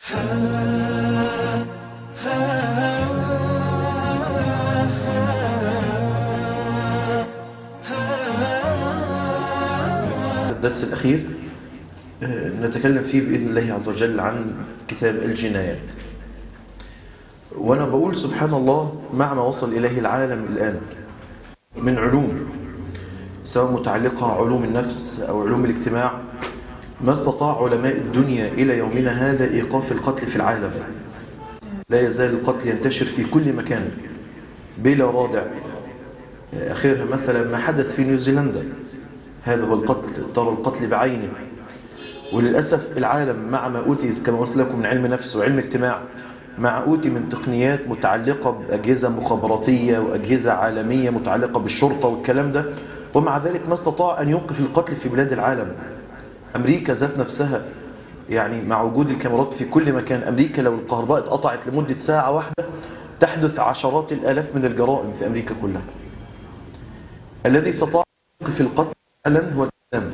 الدرس الأخير نتكلم فيه بإذن الله عز وجل عن كتاب الجنايات وأنا بقول سبحان الله مع ما وصل إليه العالم الآن من علوم سواء متعلقة علوم النفس أو علوم الاجتماع ما استطاع علماء الدنيا إلى يومنا هذا إيقاف القتل في العالم لا يزال القتل ينتشر في كل مكان بلا رادع أخيرها مثلا ما حدث في نيوزيلندا هذا هو القتل ترى القتل بعينه وللأسف العالم مع ما أوتي كما قلت لكم من علم نفس وعلم اجتماع مع أوتي من تقنيات متعلقة بأجهزة مخابراتية وأجهزة عالمية متعلقة بالشرطة والكلام ده ومع ذلك ما استطاع أن يوقف القتل في بلاد العالم أمريكا ذات نفسها يعني مع وجود الكاميرات في كل مكان أمريكا لو الكهرباء اتقطعت لمدة ساعة واحدة تحدث عشرات الآلاف من الجرائم في أمريكا كلها الذي استطاع يوقف القتل فعلا هو الإسلام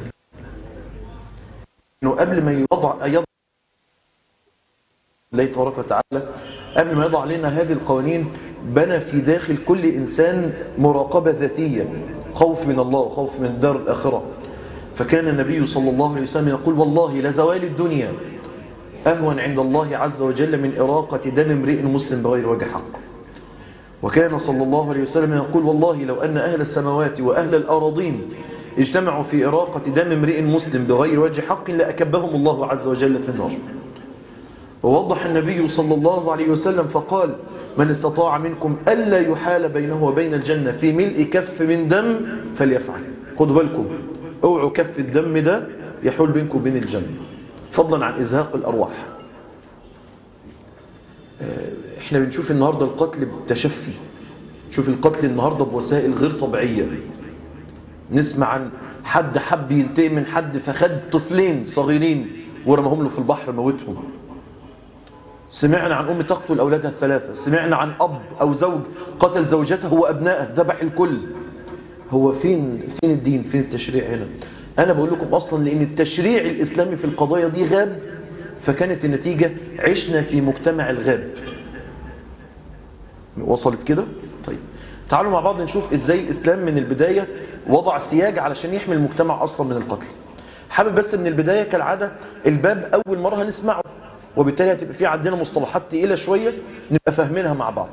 إنه قبل ما يضع يضع الله تبارك وتعالى قبل ما يضع لنا هذه القوانين بنى في داخل كل إنسان مراقبة ذاتية خوف من الله وخوف من الدار الآخرة فكان النبي صلى الله عليه وسلم يقول والله لزوال الدنيا أهون عند الله عز وجل من إراقة دم امرئ مسلم بغير وجه حق وكان صلى الله عليه وسلم يقول والله لو أن أهل السماوات وأهل الأراضين اجتمعوا في إراقة دم امرئ مسلم بغير وجه حق لأكبهم الله عز وجل في النار ووضح النبي صلى الله عليه وسلم فقال من استطاع منكم ألا يحال بينه وبين الجنة في ملء كف من دم فليفعل خدوا بالكم اوعوا كف الدم ده يحول بينكم وبين الجنة فضلا عن إزهاق الأرواح احنا بنشوف النهاردة القتل بتشفي شوف القتل النهاردة بوسائل غير طبيعية نسمع عن حد حب ينتقم من حد فخد طفلين صغيرين ورمهم له في البحر موتهم سمعنا عن أم تقتل أولادها الثلاثة سمعنا عن أب أو زوج قتل زوجته وأبنائه ذبح الكل هو فين فين الدين فين التشريع هنا أنا بقول لكم أصلا لأن التشريع الإسلامي في القضايا دي غاب فكانت النتيجة عشنا في مجتمع الغاب وصلت كده طيب تعالوا مع بعض نشوف إزاي الإسلام من البداية وضع سياج علشان يحمي المجتمع أصلا من القتل حابب بس من البداية كالعادة الباب أول مرة هنسمعه وبالتالي هتبقى في عندنا مصطلحات تقيلة شوية نبقى فاهمينها مع بعض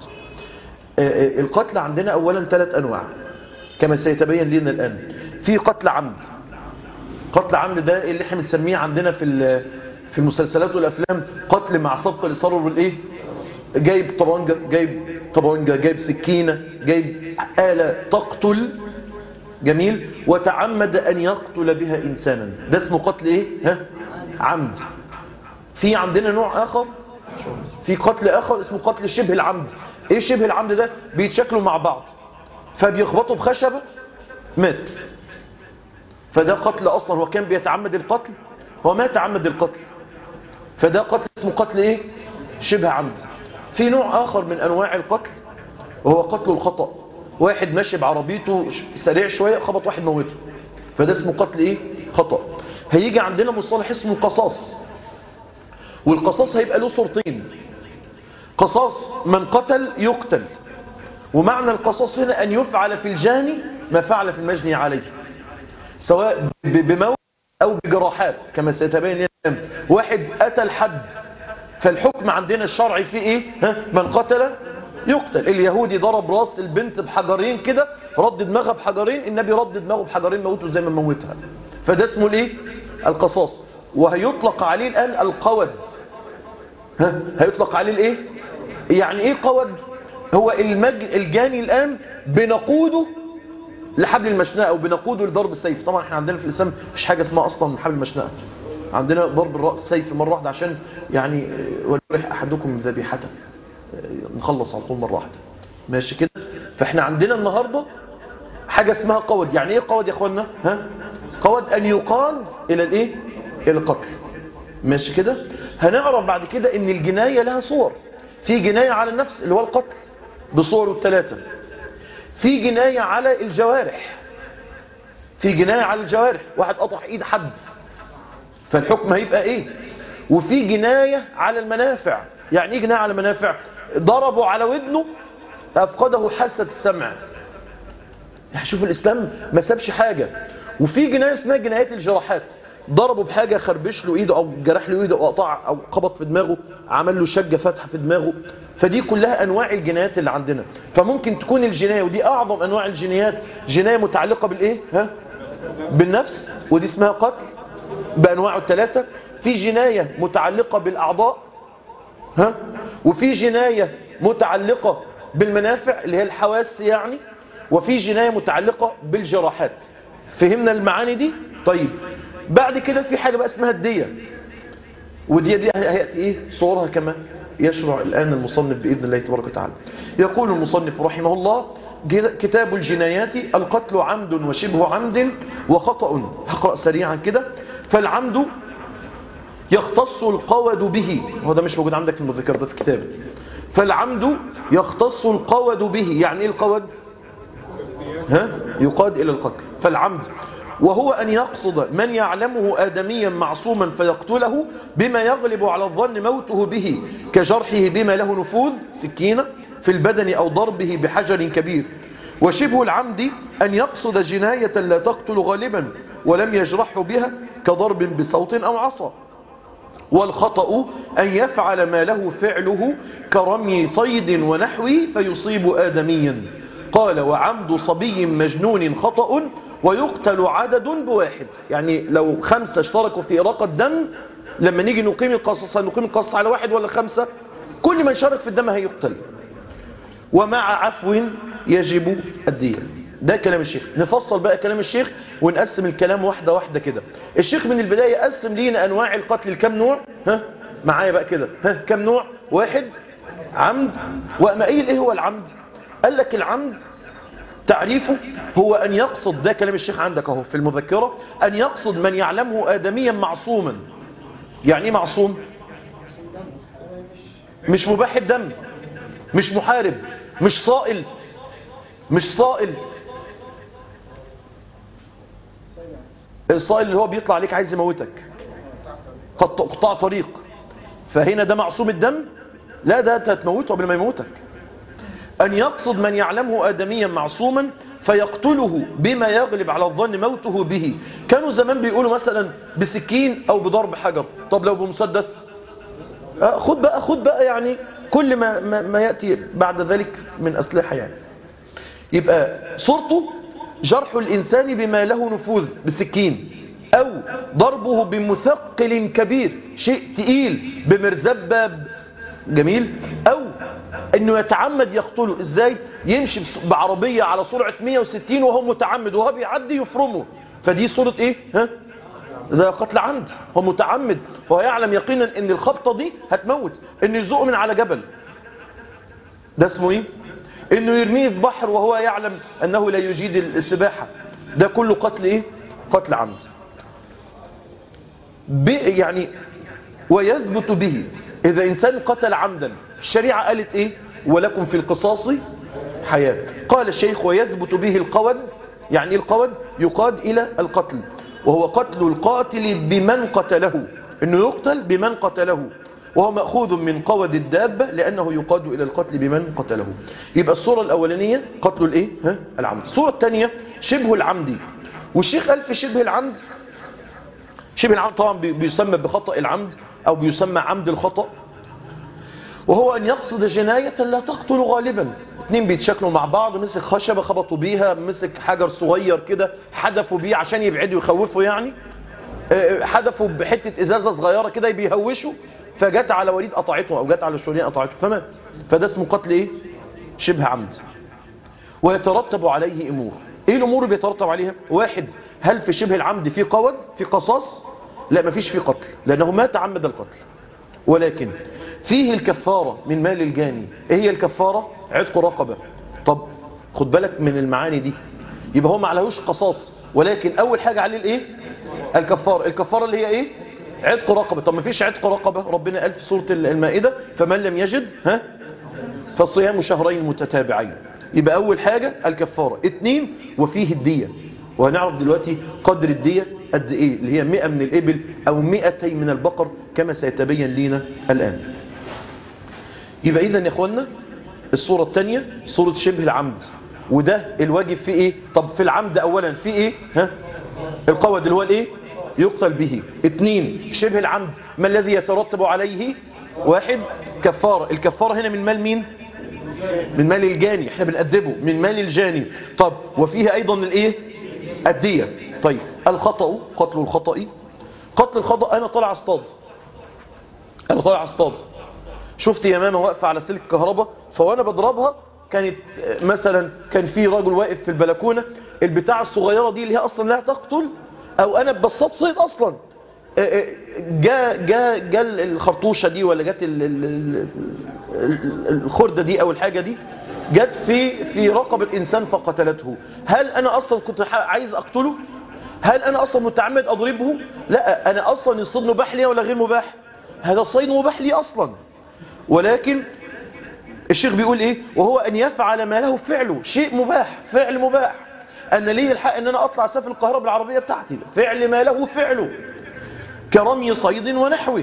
القتل عندنا أولا ثلاث أنواع كما سيتبين لنا الآن في قتل عمد قتل عمد ده اللي احنا بنسميه عندنا في في المسلسلات والأفلام قتل مع سبق الإصرار والإيه جايب طبنجة جايب طبنجة جايب سكينة جايب آلة تقتل جميل وتعمد أن يقتل بها إنسانا ده اسمه قتل إيه ها عمد في عندنا نوع آخر في قتل آخر اسمه قتل شبه العمد إيه شبه العمد ده بيتشكلوا مع بعض فبيخبطوا بخشبة مات فده قتل أصلا هو كان بيتعمد القتل هو ما تعمد القتل فده قتل اسمه قتل إيه شبه عمد في نوع آخر من أنواع القتل وهو قتل الخطأ واحد ماشي بعربيته سريع شوية خبط واحد موته فده اسمه قتل ايه خطأ هيجي عندنا مصطلح اسمه قصاص والقصاص هيبقى له صورتين قصاص من قتل يقتل ومعنى القصاص هنا أن يفعل في الجاني ما فعل في المجني عليه سواء بموت أو بجراحات كما سيتبين لنا واحد قتل حد فالحكم عندنا الشرعي فيه ايه ها من قتل يقتل اليهودي ضرب راس البنت بحجرين كده رد دماغها بحجرين النبي رد دماغه بحجرين موته زي ما موتها فده اسمه الايه القصاص وهيطلق عليه الآن القود ها هيطلق عليه الايه يعني ايه قود هو المج... الجاني الآن بنقوده لحبل المشنقة او بنقوده لضرب السيف طبعا احنا عندنا في الإسلام مش حاجة اسمها أصلا حبل المشنقة عندنا ضرب الرأس سيف مرة واحدة عشان يعني وليرح أحدكم ذبيحته نخلص على طول مرة واحدة ماشي كده فاحنا عندنا النهاردة حاجة اسمها قود يعني ايه قود يا اخوانا ها قود ان يقاد الى الايه الى القتل ماشي كده هنعرف بعد كده ان الجناية لها صور في جناية على النفس اللي هو القتل بصوره الثلاثة في جناية على الجوارح في جناية على الجوارح واحد قطع ايد حد فالحكم هيبقى ايه وفي جناية على المنافع يعني ايه جناية على المنافع ضربوا على ودنه أفقده حاسة السمع يعني شوف الإسلام ما سابش حاجة وفي جناية اسمها جنايات الجراحات ضربه بحاجة خربش له ايده او جرح له ايده او قطع او خبط في دماغه عمل له شجة فتحة في دماغه فدي كلها انواع الجنايات اللي عندنا فممكن تكون الجناية ودي اعظم انواع الجنايات جناية متعلقة بالايه ها بالنفس ودي اسمها قتل بانواعه الثلاثة في جناية متعلقة بالاعضاء ها وفي جناية متعلقة بالمنافع اللي هي الحواس يعني وفي جناية متعلقة بالجراحات فهمنا المعاني دي طيب بعد كده في حاجة بقى اسمها الدية ودي دي هيأتي ايه صورها كما يشرع الآن المصنف بإذن الله تبارك وتعالى يقول المصنف رحمه الله كتاب الجنايات القتل عمد وشبه عمد وخطأ هقرأ سريعا كده فالعمد يختص القود به وهذا مش موجود عندك في المذكرة ده في كتابه فالعمد يختص القود به يعني ايه القود ها يقاد إلى القتل فالعمد وهو أن يقصد من يعلمه آدميا معصوما فيقتله بما يغلب على الظن موته به كجرحه بما له نفوذ سكينة في البدن أو ضربه بحجر كبير وشبه العمد أن يقصد جناية لا تقتل غالبا ولم يجرحه بها كضرب بصوت أو عصا والخطأ أن يفعل ما له فعله كرمي صيد ونحوه فيصيب آدميا قال وعمد صبي مجنون خطأ ويقتل عدد بواحد يعني لو خمسة اشتركوا في إراقة دم لما نيجي نقيم القصص نقيم القصص على واحد ولا خمسة كل من شارك في الدم هيقتل ومع عفو يجب الدية ده كلام الشيخ نفصل بقى كلام الشيخ ونقسم الكلام واحدة واحدة كده الشيخ من البداية قسم لينا أنواع القتل لكم نوع ها معايا بقى كده ها كم نوع واحد عمد وما قيل ايه هو العمد قال لك العمد تعريفه هو أن يقصد ده كلام الشيخ عندك اهو في المذكرة أن يقصد من يعلمه آدميا معصوما يعني ايه معصوم مش مباح الدم مش محارب مش صائل مش صائل الصائل اللي هو بيطلع عليك عايز يموتك قطاع طريق فهنا ده معصوم الدم لا ده هتموته قبل ما يموتك أن يقصد من يعلمه آدميا معصوما فيقتله بما يغلب على الظن موته به كانوا زمان بيقولوا مثلا بسكين أو بضرب حجر طب لو بمسدس آه خد بقى خد بقى يعني كل ما, ما, ما يأتي بعد ذلك من أسلحة يعني يبقى صورته جرح الإنسان بما له نفوذ بسكين أو ضربه بمثقل كبير شيء تقيل بمرزبة جميل أو انه يتعمد يقتله ازاي يمشي بعربية على سرعة 160 وهو متعمد وهو بيعدي يفرمه فدي صورة ايه ها ده قتل عمد هو متعمد هو يعلم يقينا ان الخبطة دي هتموت انه يزقه من على جبل ده اسمه ايه انه يرميه في بحر وهو يعلم انه لا يجيد السباحة ده كله قتل ايه قتل عمد يعني ويثبت به اذا انسان قتل عمدا الشريعة قالت ايه ولكم في القصاص حياة قال الشيخ ويثبت به القود يعني ايه القود يقاد الى القتل وهو قتل القاتل بمن قتله انه يقتل بمن قتله وهو مأخوذ من قود الدابة لأنه يقاد إلى القتل بمن قتله يبقى الصورة الأولانية قتل الإيه؟ ها؟ العمد الصورة الثانية شبه العمد والشيخ قال في شبه العمد شبه العمد طبعا بيسمى بخطأ العمد أو بيسمى عمد الخطأ وهو أن يقصد جناية لا تقتل غالبا اتنين بيتشكلوا مع بعض مسك خشبة خبطوا بيها مسك حجر صغير كده حدفوا بيه عشان يبعدوا يخوفوا يعني حدفوا بحتة إزازة صغيرة كده بيهوشوا فجت على وليد قطعته أو جت على الشريان قطعته فمات فده اسمه قتل إيه؟ شبه عمد ويترتب عليه أمور إيه الأمور اللي بيترتب عليها؟ واحد هل في شبه العمد في قود في قصاص؟ لا مفيش في قتل لأنه ما تعمد القتل ولكن فيه الكفارة من مال الجاني ايه هي الكفارة عتق رقبة طب خد بالك من المعاني دي يبقى هو ما عليهوش قصاص ولكن اول حاجة عليه الايه الكفارة الكفارة اللي هي ايه عتق رقبة طب ما فيش عتق رقبة ربنا قال في سورة المائدة فمن لم يجد ها فصيام شهرين متتابعين يبقى اول حاجة الكفارة اتنين وفيه الدية وهنعرف دلوقتي قدر الدية قد ايه اللي هي 100 من الابل او 200 من البقر كما سيتبين لنا الان يبقى اذا يا اخوانا الصورة الثانية صورة شبه العمد وده الواجب فيه ايه طب في العمد اولا في ايه ها القود اللي هو الايه يقتل به اثنين شبه العمد ما الذي يترتب عليه واحد كفارة الكفارة هنا من مال مين من مال الجاني احنا بنأدبه من مال الجاني طب وفيه ايضا الايه الدية طيب الخطأ قتل الخطأ قتل الخطأ انا طالع اصطاد انا طالع اصطاد شفت يمامة واقفة على سلك كهرباء فوانا بضربها كانت مثلا كان في راجل واقف في البلكونة البتاع الصغيرة دي اللي هي اصلا لا تقتل او انا بصطاد صيد اصلا جاء جاء جاء الخرطوشة دي ولا جت ال- ال- ال- الخردة دي او الحاجة دي جت في في رقبة انسان فقتلته هل انا اصلا كنت ح- عايز اقتله هل انا اصلا متعمد اضربه لا انا اصلا الصيد مباح لي ولا غير مباح هذا صيد مباح لي اصلا ولكن الشيخ بيقول ايه وهو ان يفعل ما له فعله شيء مباح فعل مباح انا ليه الحق ان انا اطلع اسافر القاهره بالعربيه بتاعتي فعل ما له فعله كرمي صيد ونحوه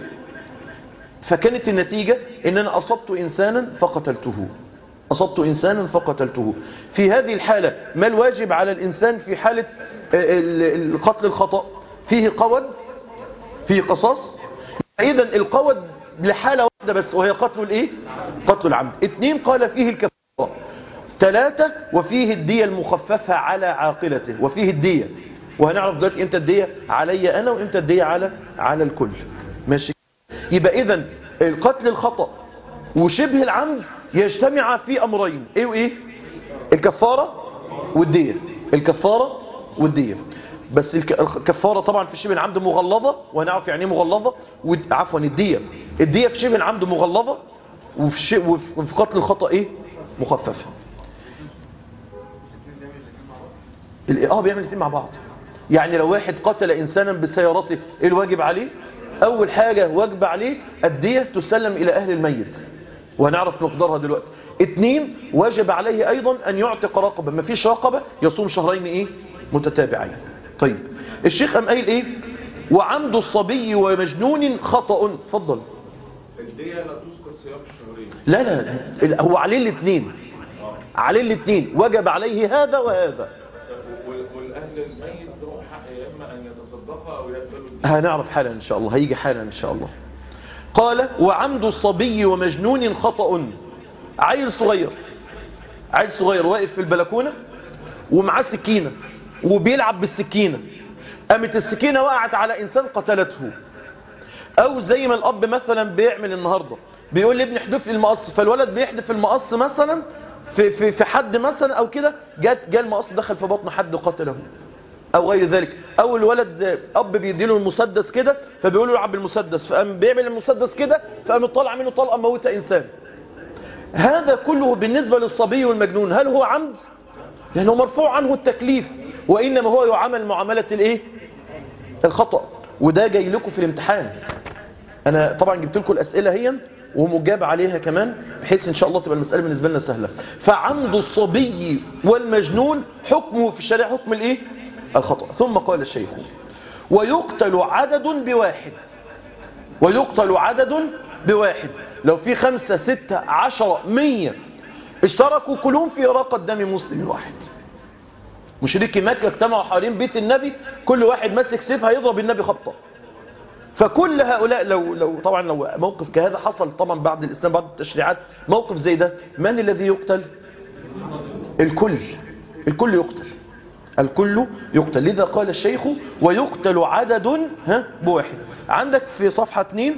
فكانت النتيجة ان انا اصبت انسانا فقتلته اصبت انسانا فقتلته في هذه الحالة ما الواجب على الانسان في حالة ال- القتل الخطأ فيه قود فيه قصاص اذا القود لحالة واحدة بس وهي قتل الايه قتل العمد اثنين قال فيه الكفارة ثلاثة وفيه الدية المخففة على عاقلته وفيه الدية وهنعرف دلوقتي امتى الدية علي انا وامتى الدية على على الكل ماشي يبقى اذا القتل الخطأ وشبه العمد يجتمع في امرين ايه وايه الكفارة والدية الكفارة والدية بس الك- الكفارة طبعا في شبه العمد مغلظة وهنعرف يعني ايه مغلظة ود- عفوا الدية الدية في شبه العمد مغلظة وفي, ش... وفي وفي قتل الخطأ ايه مخففة ال- اه بيعمل الاثنين مع بعض يعني لو واحد قتل انسانا بسيارته ايه الواجب عليه اول حاجة واجب عليه الدية تسلم الى اهل الميت وهنعرف مقدارها دلوقتي اتنين واجب عليه ايضا ان يعتق رقبة ما فيش رقبة يصوم شهرين ايه متتابعين طيب الشيخ قام قايل ايه وعمد الصبي ومجنون خطأ اتفضل الدية لا تسقط صيام الشهرين لا لا ال- هو عليه الاثنين عليه الاثنين وجب عليه هذا وهذا وال- والاهل الميت له حق يا اما ان يتصدق او يقبلوا الدية هنعرف حالا ان شاء الله هيجي حالا ان شاء الله قال وعمد الصبي ومجنون خطأ عيل صغير عيل صغير واقف في البلكونة ومعاه سكينة وبيلعب بالسكينة قامت السكينة وقعت على إنسان قتلته أو زي ما الأب مثلا بيعمل النهاردة بيقول لابني احدف لي المقص فالولد بيحدف المقص مثلا في, في, في حد مثلا أو كده جات جاء المقص دخل في بطن حد قتله او غير ذلك او الولد اب بيديله المسدس كده فبيقول له العب بالمسدس فقام بيعمل المسدس كده فقام طلع منه طلقه موته انسان هذا كله بالنسبه للصبي والمجنون هل هو عمد لانه مرفوع عنه التكليف وانما هو يعامل معامله الايه الخطا وده جاي لكم في الامتحان انا طبعا جبت لكم الاسئله هي ومجاب عليها كمان بحيث ان شاء الله تبقى المساله بالنسبه لنا سهله فعمد الصبي والمجنون حكمه في الشريعه حكم الايه الخطا ثم قال الشيخ ويقتل عدد بواحد ويقتل عدد بواحد لو في خمسة ستة عشرة مية اشتركوا كلهم في إراقة دم مسلم واحد مشركي مكة اجتمعوا حوالين بيت النبي كل واحد ماسك سيف هيضرب النبي خبطة فكل هؤلاء لو لو طبعا لو موقف كهذا حصل طبعا بعد الاسلام بعد التشريعات موقف زي ده من الذي يقتل الكل الكل يقتل الكل يقتل لذا قال الشيخ ويقتل عدد ها بواحد عندك في صفحة 2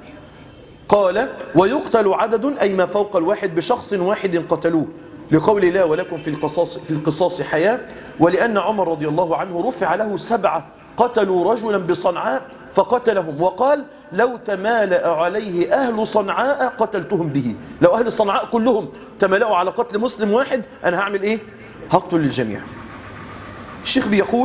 قال ويقتل عدد أي ما فوق الواحد بشخص واحد قتلوه لقول الله ولكم في القصاص, في القصاص حياة ولأن عمر رضي الله عنه رفع له سبعة قتلوا رجلا بصنعاء فقتلهم وقال لو تمالأ عليه أهل صنعاء قتلتهم به لو أهل صنعاء كلهم تمالأوا على قتل مسلم واحد أنا هعمل إيه هقتل الجميع الشيخ بيقول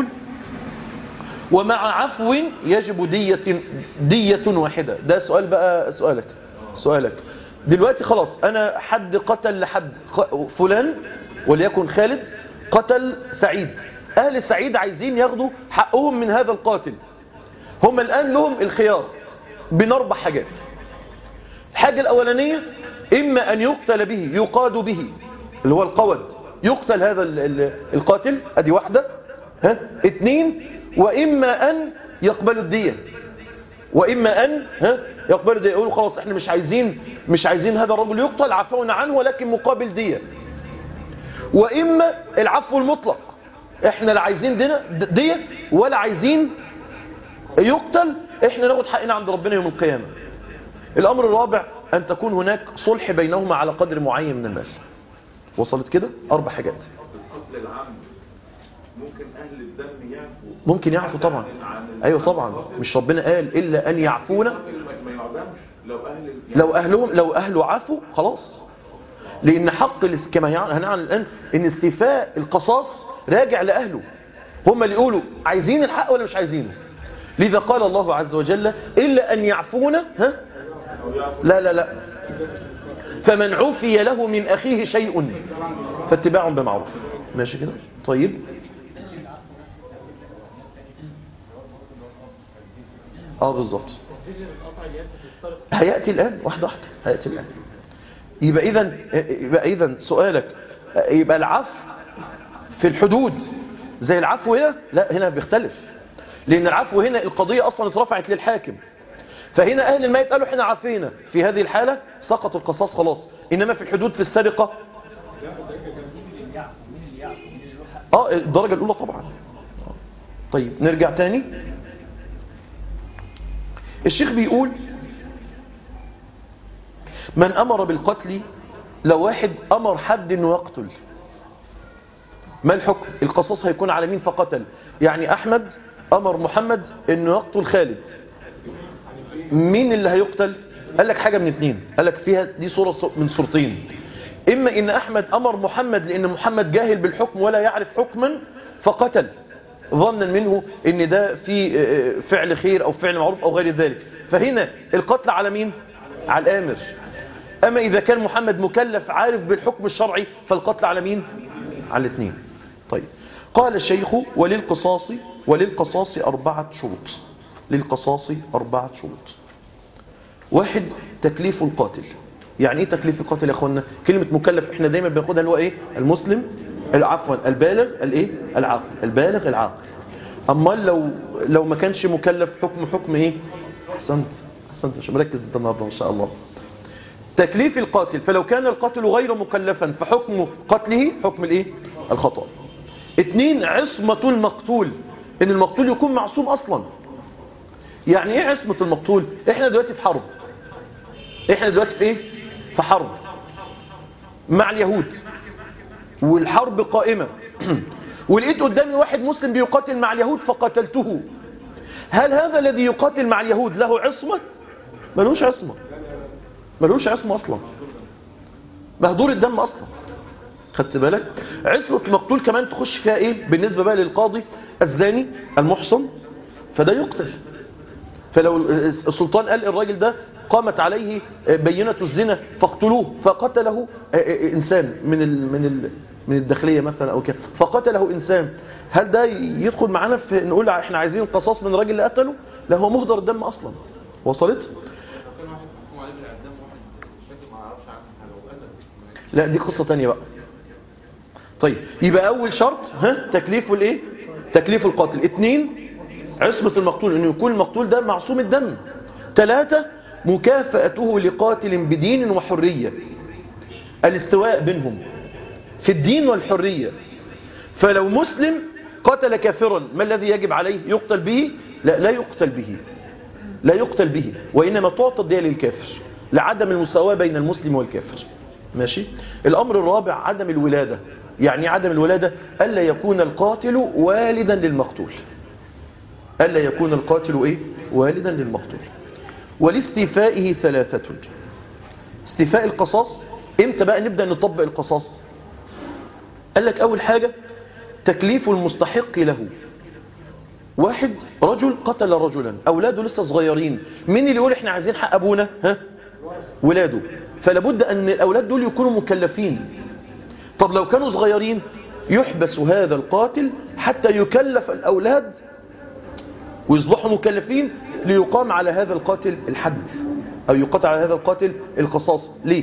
ومع عفو يجب دية, دية واحدة ده سؤال بقى سؤالك سؤالك دلوقتي خلاص أنا حد قتل لحد فلان وليكن خالد قتل سعيد أهل سعيد عايزين ياخدوا حقهم من هذا القاتل هم الآن لهم الخيار بين أربع حاجات الحاجة الأولانية إما أن يقتل به يقاد به اللي هو القود يقتل هذا ال- ال- القاتل أدي واحدة ها اتنين وإما أن يقبلوا الدية وإما أن ها يقبلوا الدية يقولوا خلاص احنا مش عايزين مش عايزين هذا الرجل يقتل عفونا عنه ولكن مقابل دية وإما العفو المطلق احنا لا عايزين دينا دية ولا عايزين يقتل احنا ناخد حقنا عند ربنا يوم القيامة الأمر الرابع أن تكون هناك صلح بينهما على قدر معين من المال وصلت كده أربع حاجات القتل العام ممكن اهل الدم يعفوا ممكن يعفو طبعا أيوة طبعا مش ربنا قال إلا أن يعفونا القتل ما- ما يعدمش لو اهل لو أهلهم لو أهله عفوا خلاص لأن حق الاس- كما يع- هنعلم الآن أن استيفاء القصاص راجع لأهله هم اللي يقولوا عايزين الحق ولا مش عايزينه لذا قال الله عز وجل إلا أن يعفونا ها لا لا لا فمن عفي له من أخيه شيء فاتباع بمعروف ماشي كده طيب اه بالظبط هيأتي الآن واحدة واحدة هيأتي الآن يبقى إذا يبقى إذا سؤالك يبقى العفو في الحدود زي العفو هنا لا هنا بيختلف لأن العفو هنا القضية أصلا اترفعت للحاكم فهنا أهل الميت قالوا احنا عافينا في هذه الحالة سقط القصاص خلاص إنما في الحدود في السرقة اه الدرجة الأولى طبعا طيب نرجع تاني الشيخ بيقول من أمر بالقتل لو واحد أمر حد أنه يقتل ما الحكم القصاص هيكون على مين فقتل يعني أحمد أمر محمد أنه يقتل خالد مين اللي هيقتل قال لك حاجة من اتنين قال لك فيها دي صورة من صورتين إما إن أحمد أمر محمد لأن محمد جاهل بالحكم ولا يعرف حكما فقتل ظنا منه ان ده في فعل خير او فعل معروف او غير ذلك فهنا القتل على مين على الامر اما اذا كان محمد مكلف عارف بالحكم الشرعي فالقتل على مين على الاثنين طيب قال الشيخ وللقصاص وللقصاص اربعه شروط للقصاص اربعه شروط واحد تكليف القاتل يعني ايه تكليف القاتل يا اخوانا كلمه مكلف احنا دايما بناخدها اللي هو ايه المسلم عفوا البالغ الايه العاقل البالغ العاقل اما لو لو ما كانش مكلف حكم حكم ايه احسنت احسنت مش مركز انت النهارده ما شاء الله تكليف القاتل فلو كان القاتل غير مكلفا فحكم قتله حكم الايه الخطا اثنين عصمة المقتول ان المقتول يكون معصوم اصلا يعني ايه عصمة المقتول احنا دلوقتي في حرب احنا دلوقتي في ايه في حرب مع اليهود والحرب قائمة ولقيت قدامي واحد مسلم بيقاتل مع اليهود فقتلته هل هذا الذي يقاتل مع اليهود له عصمة ملوش عصمة ملوش عصمة أصلا مهدور الدم أصلا خدت بالك عصمة المقتول كمان تخش فيها إيه بالنسبة بقى للقاضي الزاني المحصن فده يقتل فلو السلطان قال الراجل ده قامت عليه بينة الزنا فاقتلوه فقتله إنسان من ال من ال من الداخلية مثلا أو كده فقتله إنسان هل ده يدخل معانا في نقول احنا عايزين قصاص من الراجل اللي قتله لا هو مهدر الدم أصلا وصلت لا دي قصة تانية بقى طيب يبقى أول شرط ها تكليف الايه تكليف القاتل اتنين عصمة المقتول انه يكون المقتول ده معصوم الدم ثلاثة مكافأته لقاتل بدين وحرية الاستواء بينهم في الدين والحرية فلو مسلم قتل كافرا ما الذي يجب عليه يقتل به لا لا يقتل به لا يقتل به وإنما تعطى الدية للكافر لعدم المساواة بين المسلم والكافر ماشي الأمر الرابع عدم الولادة يعني عدم الولادة ألا يكون القاتل والدا للمقتول ألا يكون القاتل إيه؟ والدا للمقتول ولاستيفائه ثلاثة استيفاء القصاص امتى بقى نبدأ نطبق القصاص قال لك أول حاجة تكليف المستحق له واحد رجل قتل رجلا أولاده لسه صغيرين مين اللي يقول احنا عايزين حق أبونا ها؟ ولاده فلابد أن الأولاد دول يكونوا مكلفين طب لو كانوا صغيرين يحبس هذا القاتل حتى يكلف الأولاد ويصبحوا مكلفين ليقام على هذا القاتل الحد أو يقطع على هذا القاتل القصاص ليه؟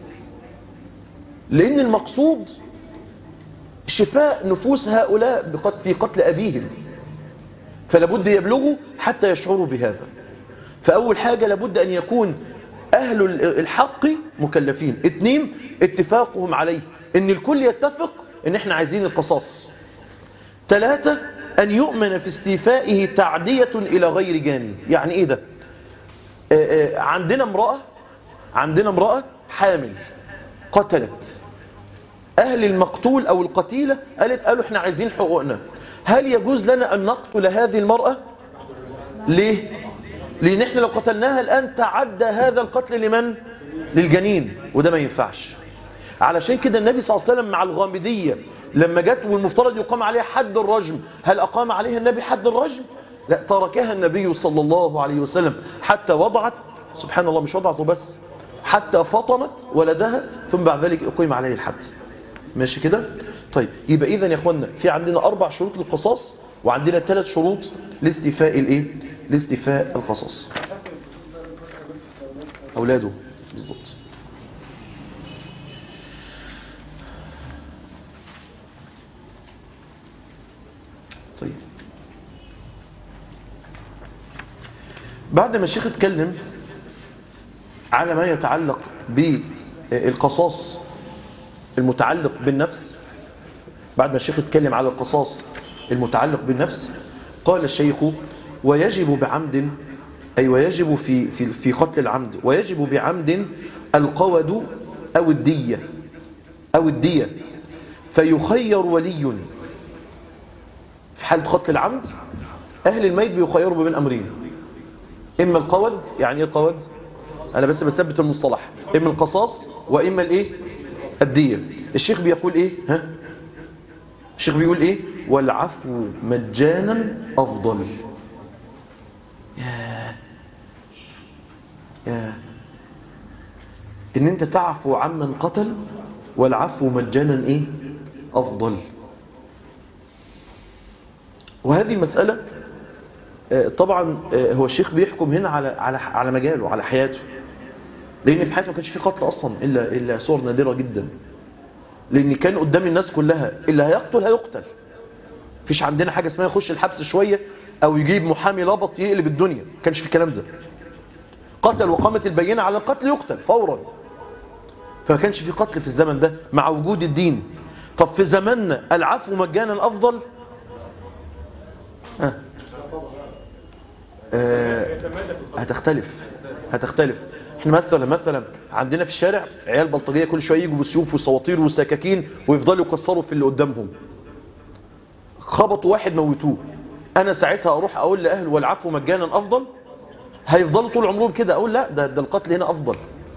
لأن المقصود شفاء نفوس هؤلاء بقت- في قتل أبيهم فلابد يبلغوا حتى يشعروا بهذا فأول حاجة لابد أن يكون أهل ال- الحق مكلفين اثنين اتفاقهم عليه ان الكل يتفق ان احنا عايزين القصاص ثلاثة أن يؤمن في استيفائه تعدية إلى غير جاني يعني إيه ده آه، آه، عندنا امرأة عندنا امرأة حامل قتلت أهل المقتول أو القتيلة قالت قالوا احنا عايزين حقوقنا هل يجوز لنا أن نقتل هذه المرأة ليه لأن احنا لو قتلناها الآن تعدى هذا القتل لمن للجنين وده ما ينفعش علشان كده النبي صلى الله عليه وسلم مع الغامدية لما جت والمفترض يقام عليها حد الرجم هل أقام عليها النبي حد الرجم لا تركها النبي صلى الله عليه وسلم حتى وضعت سبحان الله مش وضعته بس حتى فطمت ولدها ثم بعد ذلك أقيم عليه الحد ماشي كده طيب يبقى إذا يا أخوانا في عندنا أربع شروط للقصاص وعندنا ثلاث شروط لاستيفاء الإيه لاستيفاء القصاص أولاده بالضبط طيب بعد ما الشيخ اتكلم على ما يتعلق بالقصاص المتعلق بالنفس بعد ما الشيخ اتكلم على القصاص المتعلق بالنفس قال الشيخ ويجب بعمد أي ويجب في, في, في قتل العمد ويجب بعمد القود أو الدية أو الدية فيخير ولي في حالة قتل العمد أهل الميت بيخيروا بين أمرين إما القود يعني إيه القود أنا بس بثبت المصطلح إما القصاص وإما الإيه الدية الشيخ بيقول إيه ها الشيخ بيقول إيه والعفو مجانا أفضل يا يا إن أنت تعفو عمن قتل والعفو مجانا إيه أفضل وهذه المسألة آه، طبعا آه، هو الشيخ بيحكم هنا على على على مجاله على حياته لأن في حياته ما كانش في قتل أصلا إلا إلا صور نادرة جدا لأن كان قدام الناس كلها اللي هيقتل هيقتل فيش عندنا حاجة اسمها يخش الحبس شوية أو يجيب محامي لبط يقلب الدنيا ما كانش في الكلام ده قتل وقامت البينة على القتل يقتل فورا فما كانش في قتل في الزمن ده مع وجود الدين طب في زماننا العفو مجانا أفضل آه. آه. هتختلف هتختلف احنا مثلا مثلا عندنا في الشارع عيال بلطجيه كل شويه يجوا بسيوف وسواطير وسكاكين ويفضلوا يكسروا في اللي قدامهم خبطوا واحد موتوه انا ساعتها اروح اقول لاهله والعفو مجانا افضل هيفضلوا طول عمرهم كده اقول لا ده, ده القتل هنا افضل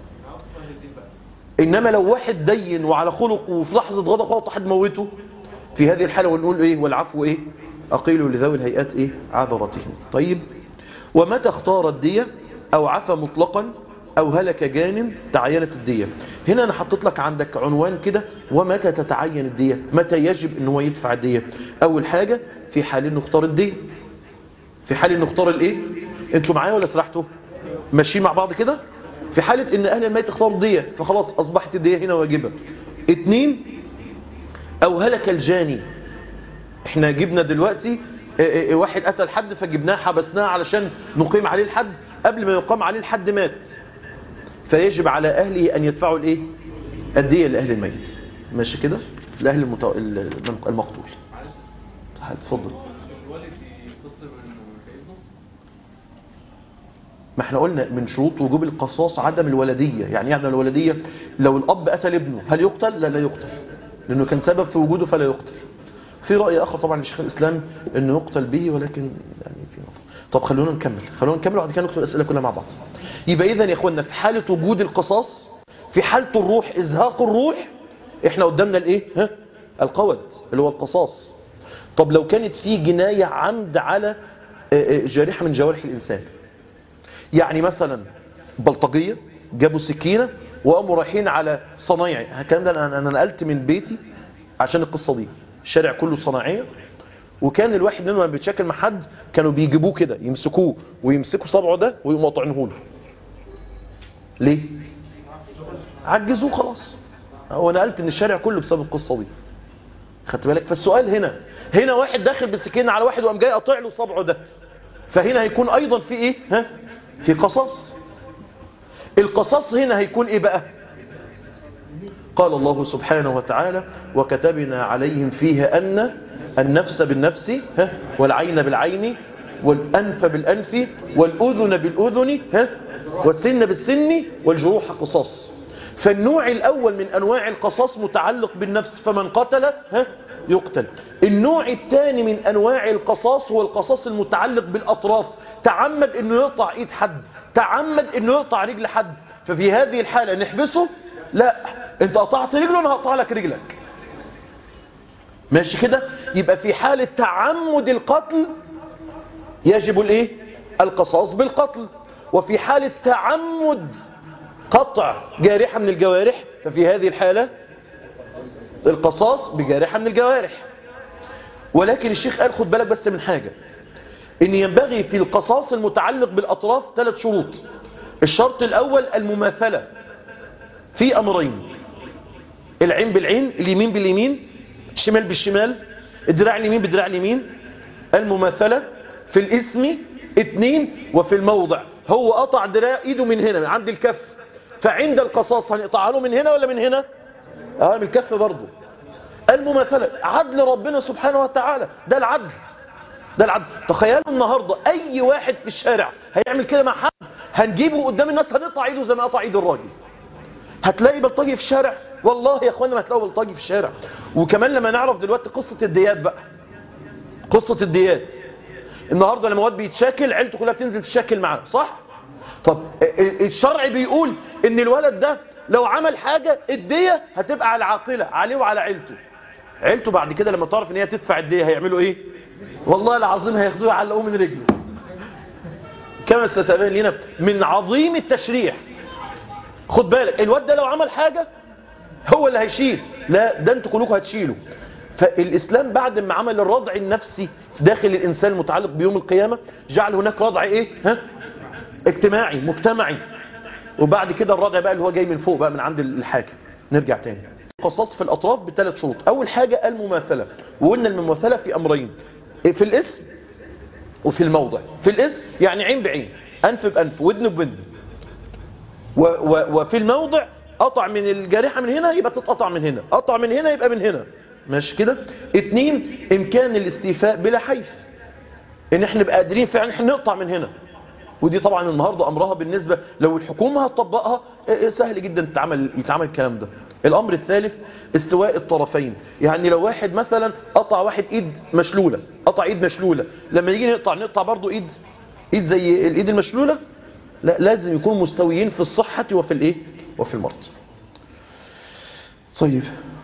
انما لو واحد دين وعلى خلق وفي لحظه غضب خبط واحد موته في هذه الحاله ونقول ايه والعفو ايه اقيلوا لذوي الهيئات ايه عذرتهم طيب ومتى اختار الدية او عفى مطلقا او هلك جان تعينت الدية هنا انا حطيت لك عندك عنوان كده ومتى تتعين الدية متى يجب ان هو يدفع الدية اول حاجة في حال انه اختار الدية في حال انه اختار الايه انتوا معايا ولا سرحتوا ماشيين مع بعض كده في حالة ان اهل الميت اختاروا الدية فخلاص اصبحت الدية هنا واجبة اتنين او هلك الجاني احنا جبنا دلوقتي اه اه واحد قتل حد فجبناه حبسناه علشان نقيم عليه الحد قبل ما يقام عليه الحد مات فيجب على اهله ان يدفعوا الايه الدية لاهل الميت ماشي كده لاهل المتو... المقتول اتفضل الوالد يتصل انه كابنه ما احنا قلنا من شروط وجوب القصاص عدم الولدية يعني ايه عدم الولدية لو الأب قتل ابنه هل يقتل؟ لا لا يقتل لأنه كان سبب في وجوده فلا يقتل في رأي آخر طبعا لشيخ الإسلام أنه يقتل به ولكن يعني في نظر طب خلونا نكمل خلونا نكمل وبعد كده نكتب الأسئلة كلها مع بعض يبقى إذا يا إخواننا في حالة وجود القصاص في حالة الروح إزهاق الروح إحنا قدامنا الإيه؟ ها؟ القود اللي هو القصاص طب لو كانت في جناية عمد على آه، آه، جارحة من جوارح الإنسان يعني مثلا بلطجية جابوا سكينة وقاموا رايحين على صنايعي الكلام ده انا أنا نقلت من بيتي عشان القصة دي الشارع كله صناعية وكان الواحد منهم لما بيتشاكل مع حد كانوا بيجيبوه كده يمسكوه ويمسكوا صبعه ده ويقوموا قاطعينه له ليه عجزوه خلاص هو نقلت ان الشارع كله بسبب القصه دي خدت بالك فالسؤال هنا هنا واحد داخل بالسكين على واحد وقام جاي قاطع له صبعه ده فهنا هيكون ايضا في ايه ها في قصاص القصاص هنا هيكون ايه بقى قال الله سبحانه وتعالى وكتبنا عليهم فيها أن النفس بالنفس ها والعين بالعين والأنف بالأنف والأذن بالأذن ها والسن بالسن والجروح قصاص فالنوع الأول من أنواع القصاص متعلق بالنفس فمن قتل ها يقتل النوع الثاني من أنواع القصاص هو القصاص المتعلق بالأطراف تعمد أنه يقطع إيد حد تعمد أنه يقطع رجل حد ففي هذه الحالة نحبسه لا انت قطعت رجله انا هقطع لك رجلك ماشي كده يبقى في حالة تعمد القتل يجب الايه القصاص بالقتل وفي حالة تعمد قطع جارحة من الجوارح ففي هذه الحالة القصاص بجارحة من الجوارح ولكن الشيخ قال خد بالك بس من حاجة ان ينبغي في القصاص المتعلق بالاطراف ثلاث شروط الشرط الاول المماثلة في امرين العين بالعين اليمين باليمين الشمال بالشمال الدراع اليمين بالدراع اليمين المماثلة في الاسم اتنين وفي الموضع هو قطع دراع ايده من هنا من عند الكف فعند القصاص هنقطعها له من هنا ولا من هنا اه من الكف برضه المماثلة عدل ربنا سبحانه وتعالى ده العدل ده العدل تخيلوا النهاردة اي واحد في الشارع هيعمل كده مع حد هنجيبه قدام الناس هنقطع ايده زي ما قطع ايد الراجل هتلاقي بلطجي في الشارع والله يا اخوانا ما هتلاقوا بلطجي في الشارع وكمان لما نعرف دلوقتي قصة الديات بقى قصة الديات النهاردة لما واد بيتشاكل عيلته كلها بتنزل تشاكل معاه صح طب الشرع بيقول ان الولد ده لو عمل حاجة الدية هتبقى على العاقلة عليه وعلى عيلته عيلته بعد كده لما تعرف ان هي تدفع الدية هيعملوا ايه والله العظيم هياخدوه يعلقوه من رجله كما ستبين لنا من عظيم التشريع خد بالك الواد ده لو عمل حاجة هو اللي هيشيل لا ده انتوا كلكم هتشيلوا فالإسلام بعد ما عمل الردع النفسي داخل الإنسان المتعلق بيوم القيامة جعل هناك ردع إيه ها؟ اجتماعي مجتمعي وبعد كده الردع بقى اللي هو جاي من فوق بقى من عند الحاكم نرجع تاني قصاص في الأطراف بثلاث شروط أول حاجة المماثلة وقلنا المماثلة في أمرين في الاسم وفي الموضع في الاسم يعني عين بعين أنف بأنف ودن بودن و و وفي الموضع قطع من الجارحة من هنا يبقى تتقطع من هنا قطع من هنا يبقى من هنا ماشي كده اتنين امكان الاستيفاء بلا حيث ان احنا نبقى قادرين فعلا احنا نقطع من هنا ودي طبعا النهاردة امرها بالنسبة لو الحكومة هتطبقها سهل جدا تتعمل يتعمل الكلام ده الامر الثالث استواء الطرفين يعني لو واحد مثلا قطع واحد ايد مشلولة قطع ايد مشلولة لما يجي نقطع نقطع برضو ايد ايد زي الايد المشلولة لا لازم يكونوا مستويين في الصحة وفي الايه وفي المرض طيب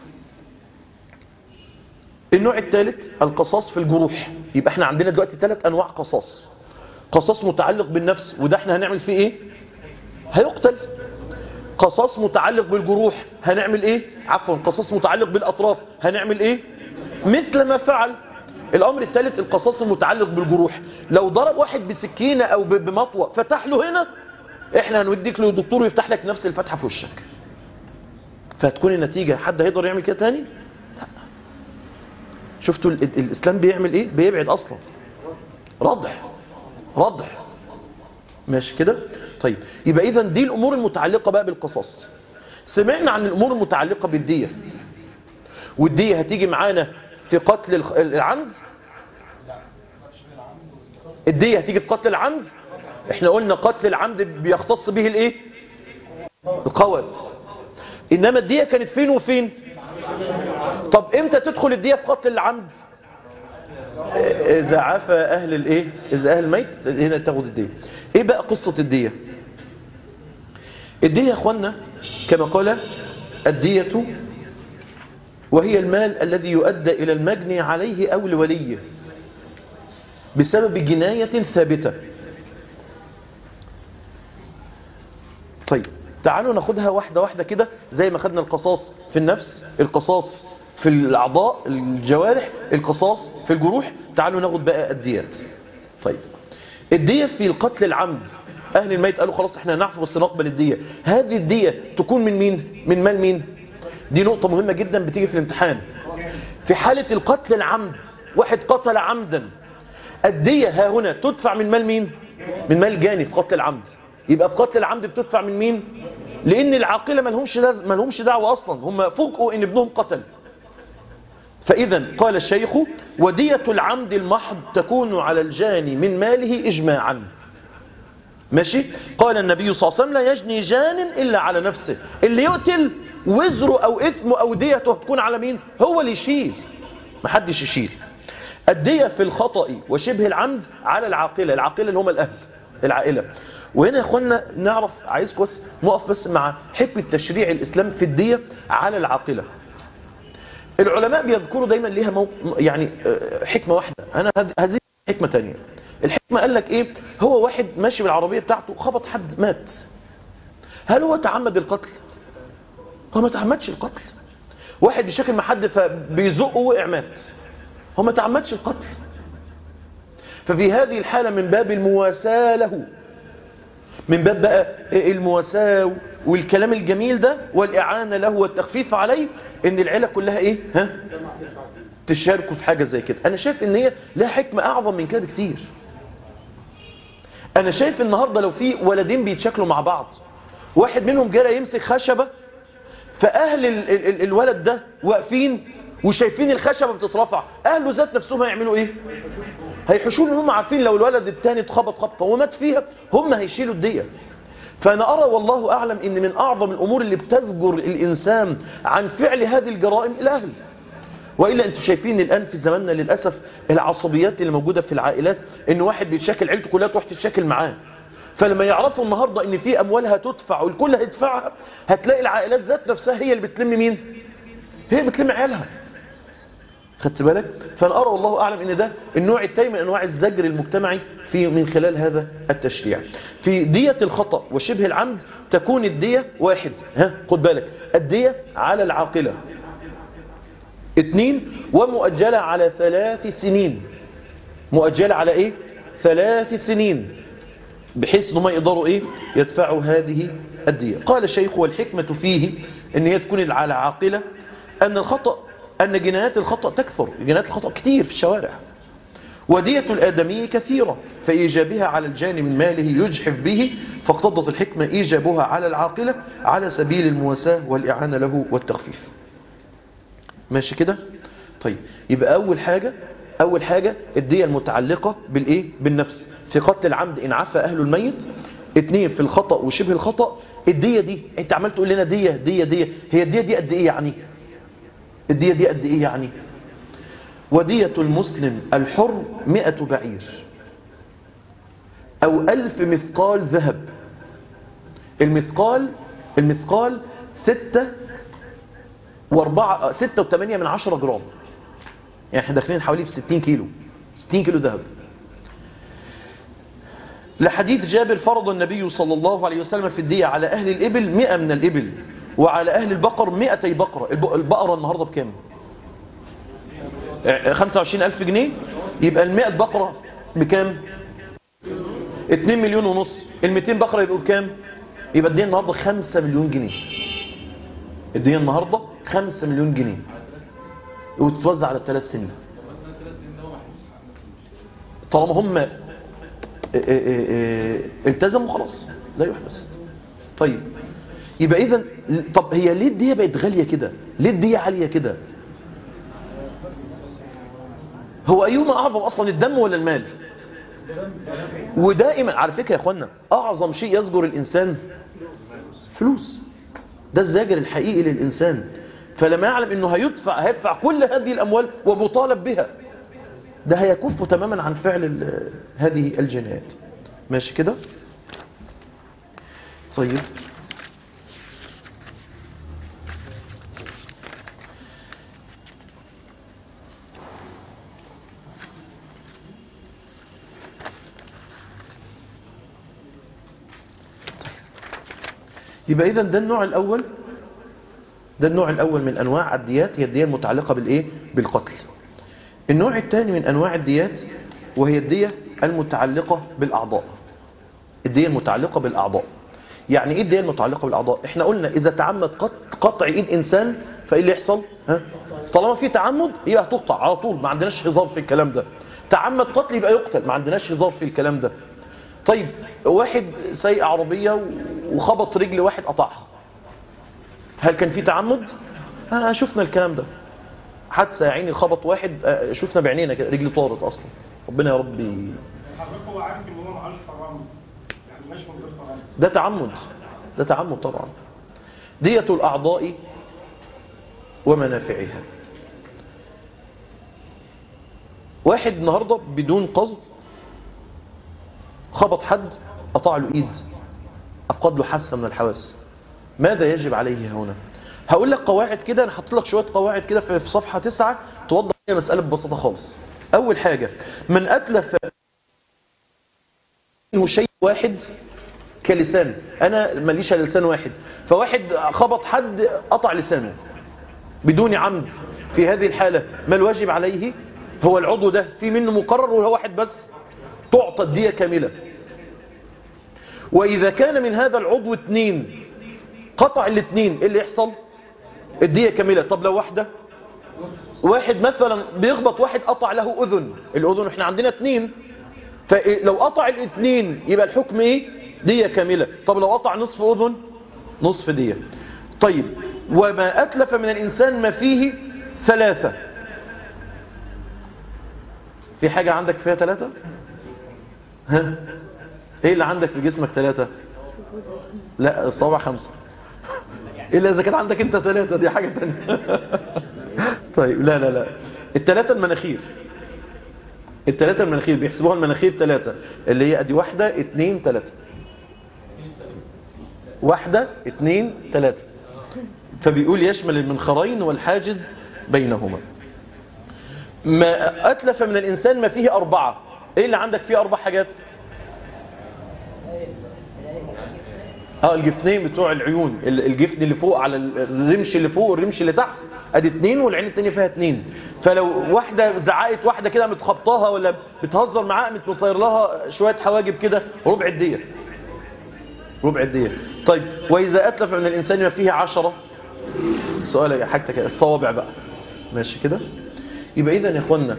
النوع الثالث القصاص في الجروح يبقى احنا عندنا دلوقتي ثلاث انواع قصاص قصاص متعلق بالنفس وده احنا هنعمل فيه ايه هيقتل قصاص متعلق بالجروح هنعمل ايه عفوا قصاص متعلق بالاطراف هنعمل ايه مثل ما فعل الامر الثالث القصاص المتعلق بالجروح لو ضرب واحد بسكينة او بمطوة فتح له هنا احنا هنوديك للدكتور ويفتح لك نفس الفتحة في وشك فهتكون النتيجة حد هيقدر يعمل كده تاني لا شفتوا ال- ال- الاسلام بيعمل ايه بيبعد اصلا رضع رضع ماشي كده طيب يبقى اذا دي الامور المتعلقة بقى بالقصاص سمعنا عن الامور المتعلقة بالدية والدية هتيجي معانا في قتل الخ- العمد الدية هتيجي في قتل العمد احنا قلنا قتل العمد بيختص به الايه القود انما الدية كانت فين وفين طب امتى تدخل الدية في قتل العمد اذا عفى اهل الايه اذا اهل الميت هنا تاخد الدية ايه بقى قصة الدية الدية يا اخوانا كما قال الدية وهي المال الذي يؤدى إلى المجني عليه أو لوليه بسبب جناية ثابتة طيب تعالوا ناخدها واحدة واحدة كده زي ما خدنا القصاص في النفس القصاص في الأعضاء الجوارح القصاص في الجروح تعالوا ناخد بقى الديات طيب الدية في القتل العمد أهل الميت قالوا خلاص احنا نعفو بس نقبل الدية هذه الدية تكون من مين من مال مين دي نقطة مهمة جدا بتيجي في الامتحان في حالة القتل العمد واحد قتل عمدا الدية ها هنا تدفع من مال مين من مال جاني في قتل العمد يبقى في قتل العمد بتدفع من مين لان العاقلة ملهمش ملهمش دعوة اصلا هم فوقوا ان ابنهم قتل فاذا قال الشيخ ودية العمد المحض تكون على الجاني من ماله اجماعا ماشي قال النبي صلى الله عليه وسلم لا يجني جان الا على نفسه اللي يقتل وزره او اثمه او ديته تكون على مين هو اللي يشيل محدش يشيل الدية في الخطأ وشبه العمد على العاقلة العاقلة اللي هم الأهل العائلة وهنا يا اخوانا نعرف عايزكم بس نقف بس مع حكمة تشريع الإسلام في الدية على العاقلة العلماء بيذكروا دايما ليها مو... يعني حكمة واحدة أنا هذه حكمة تانية الحكمة قال لك إيه هو واحد ماشي بالعربية بتاعته خبط حد مات هل هو تعمد القتل هو ما تعمدش القتل واحد بيشكل مع حد فبيزقه وقع مات هو ما تعمدش القتل ففي هذه الحالة من باب المواساة له من باب بقى المواساة والكلام الجميل ده والإعانة له والتخفيف عليه ان العيلة كلها ايه ها تشاركوا في حاجة زي كده انا شايف ان هي لها حكمة اعظم من كده بكتير انا شايف النهاردة لو في ولدين بيتشكلوا مع بعض واحد منهم جرى يمسك خشبة فاهل ال ال الولد ده واقفين وشايفين الخشبة بتترفع اهله ذات نفسهم هيعملوا ايه هيحشوا ان هم عارفين لو الولد التاني اتخبط خبطه ومات فيها هم هيشيلوا الدية فانا ارى والله اعلم ان من اعظم الامور اللي بتزجر الانسان عن فعل هذه الجرائم الاهل والا انتم شايفين الان في زماننا للاسف العصبيات اللي موجوده في العائلات ان واحد بيتشكل عيلته كلها تروح تتشكل معاه فلما يعرفوا النهارده ان في اموال هتدفع والكل هيدفعها هتلاقي العائلات ذات نفسها هي اللي بتلم مين هي اللي بتلم عيالها خدت بالك فانا ارى والله اعلم ان ده النوع الثاني من انواع الزجر المجتمعي في من خلال هذا التشريع في دية الخطأ وشبه العمد تكون الدية واحد ها خد بالك الدية على العاقلة اثنين ومؤجلة على ثلاث سنين مؤجلة على ايه ثلاث سنين بحيث انهم يقدروا ايه يدفعوا هذه الدية قال الشيخ والحكمة فيه ان هي تكون على عاقلة ان الخطأ أن جنايات الخطأ تكثر جنايات الخطأ كتير في الشوارع ودية الآدمي كثيرة فإيجابها على الجاني من ماله يجحف به فاقتضت الحكمة إيجابها على العاقلة على سبيل المواساة والإعانة له والتخفيف ماشي كده طيب يبقى أول حاجة أول حاجة الدية المتعلقة بالإيه بالنفس في قتل العمد إن عفى أهل الميت اتنين في الخطأ وشبه الخطأ الدية دي انت عمال تقول لنا دية دية دية هي الدية دي قد ايه يعني الدية دي قد ايه يعني ودية المسلم الحر مئة بعير او الف مثقال ذهب المثقال المثقال ستة واربعة ستة وثمانية من عشرة جرام يعني احنا داخلين حوالي في ستين كيلو ستين كيلو ذهب لحديث جابر فرض النبي صلى الله عليه وسلم في الدية على أهل الإبل مئة من الإبل وعلى أهل البقر مئتي بقرة البقرة النهاردة بكام 25 ألف جنيه يبقى المئة بقرة بكام 2 مليون ونص ال 200 بقرة يبقوا بكام يبقى الدية النهاردة 5 مليون جنيه الدية النهاردة 5 مليون جنيه وتتوزع على ثلاث سنين طالما هم التزموا خلاص لا يحبس طيب يبقى اذا طب هي ليه الدية بقت غالية كده ليه الدية عالية كده هو ايهما اعظم اصلا الدم ولا المال ودائما على فكرة يا اخوانا اعظم شيء يزجر الانسان فلوس ده الزاجر الحقيقي للانسان فلما يعلم انه هيدفع هيدفع كل هذه الاموال ومطالب بها ده هيكف تماما عن فعل هذه الجنايات ماشي كده طيب يبقى إذا ده النوع الأول ده النوع الأول من أنواع الديات هي الدية المتعلقة بالإيه؟ بالقتل النوع الثاني من أنواع الديات وهي الدية المتعلقة بالأعضاء الدية المتعلقة بالأعضاء يعني إيه الدية المتعلقة بالأعضاء؟ إحنا قلنا إذا تعمد قط- قطع إيد إنسان فإيه اللي يحصل؟ ها؟ طالما في تعمد يبقى هتقطع على طول ما عندناش هزار في الكلام ده تعمد قتل يبقى يقتل ما عندناش هزار في الكلام ده طيب واحد سايق عربية وخبط رجل واحد قطعها هل كان في تعمد؟ آه شفنا الكلام ده حادثة يا عيني خبط واحد آه، شفنا بعينينا كده رجلي طارت أصلا ربنا يا رب ي- حضرتك هو عارف ان هو معاش حرام يعني ماشي من غير حرام ده تعمد ده تعمد طبعا دية الأعضاء ومنافعها واحد النهاردة بدون قصد خبط حد قطع له ايد افقد له حاسة من الحواس ماذا يجب عليه هنا هقول لك قواعد كده انا حاطط لك شوية قواعد كده في في صفحة تسعة توضح لي المسألة ببساطة خالص اول حاجة من اتلف منه شيء واحد كلسان انا ماليش إلا لسان واحد فواحد خبط حد قطع لسانه بدون عمد في هذه الحالة ما الواجب عليه هو العضو ده في منه مقرر وهو واحد بس تعطى الدية كاملة وإذا كان من هذا العضو اتنين قطع الاتنين ايه اللي يحصل الدية كاملة طب لو واحدة واحد مثلا بيخبط واحد قطع له أذن الأذن احنا عندنا اتنين فلو قطع الاثنين يبقى الحكم ايه دية كاملة طب لو قطع نصف اذن نصف دية طيب وما اتلف من الانسان ما فيه ثلاثة في حاجة عندك فيها ثلاثة ها ايه اللي عندك في جسمك ثلاثة لا الصوابع خمسة الا اذا كان عندك انت ثلاثة دي حاجة تانية طيب لا لا لا الثلاثة المناخير الثلاثة المناخير بيحسبوها المناخير ثلاثة اللي هي ادي واحدة اتنين ثلاثة واحدة اتنين ثلاثة فبيقول يشمل المنخرين والحاجز بينهما ما أتلف من الإنسان ما فيه أربعة إيه اللي عندك فيه أربع حاجات اه الجفنين بتوع العيون ال- الجفن اللي فوق على ال- الرمش اللي فوق والرمش اللي تحت ادي اتنين والعين التانية فيها اتنين فلو واحدة زعقت واحدة كده متخبطاها ولا بتهزر معاها قامت مطير لها شوية حواجب كده ربع الدية ربع الدية طيب وإذا أتلف من الإنسان ما فيه عشرة سؤال يا حاجتك الصوابع بقى ماشي كده يبقى إذا يا إخوانا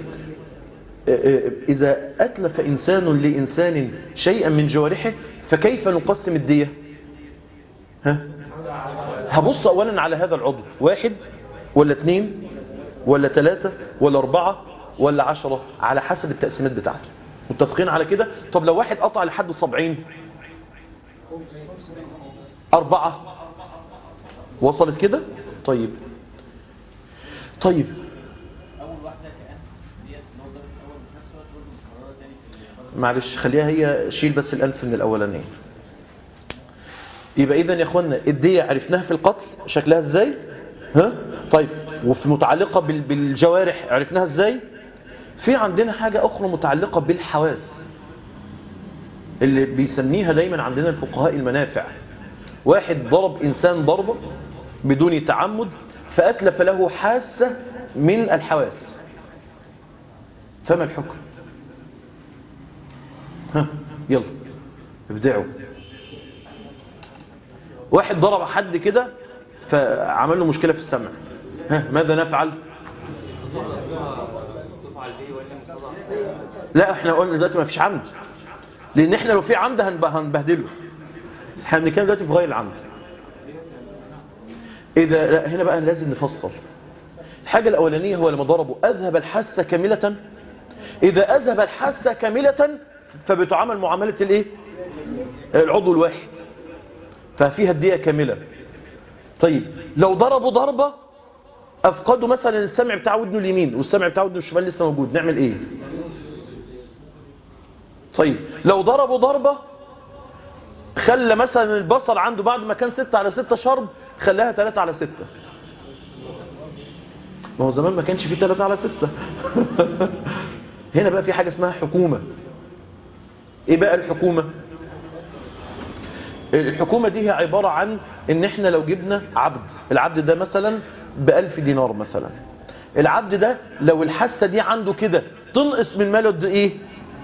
إذا أتلف إنسان لإنسان شيئا من جوارحه فكيف نقسم الدية ها؟ هبص أولا على هذا العضو واحد ولا اثنين ولا ثلاثة ولا أربعة ولا عشرة على حسب التقسيمات بتاعته متفقين على كده طب لو واحد قطع لحد السبعين أربعة وصلت كده طيب طيب اول واحده كان ديت لو ضربت اول في نفس الوقت برضه متكرره تاني في معلش خليها هي شيل بس الألف من الأولانية يبقى إذا يا أخوانا الدية عرفناها في القتل شكلها إزاي ها طيب وفي متعلقة بال- بالجوارح عرفناها إزاي في عندنا حاجة أخرى متعلقة بالحواس اللي بيسميها دايما عندنا الفقهاء المنافع واحد ضرب إنسان ضربة بدون تعمد فأتلف له حاسة من الحواس فما الحكم ها يلا ابدعوا واحد ضرب حد كده فعمل له مشكلة في السمع ها ماذا نفعل لا احنا قلنا دلوقتي ما فيش عمد لان احنا لو في عمد هنب- هنبهدله احنا بنتكلم دلوقتي في غير العمد اذا لا هنا بقى لازم نفصل الحاجة الاولانية هو لما ضربه اذهب الحاسة كاملة اذا اذهب الحاسة كاملة فبتعامل معاملة الايه العضو الواحد ففيها الدية كاملة طيب لو ضربوا ضربة افقدوا مثلا السمع بتاع ودنه اليمين والسمع بتاع ودنه الشمال لسه موجود نعمل ايه طيب لو ضربوا ضربة خلى مثلا البصر عنده بعد ما كان ستة على ستة شرب خلاها تلاتة على ستة ما هو زمان ما كانش فيه تلاتة على ستة هنا بقى في حاجة اسمها حكومة ايه بقى الحكومة الحكومة دي هي عبارة عن ان احنا لو جبنا عبد العبد ده مثلا بألف دينار مثلا العبد ده لو الحاسة دي عنده كده تنقص من ماله قد ايه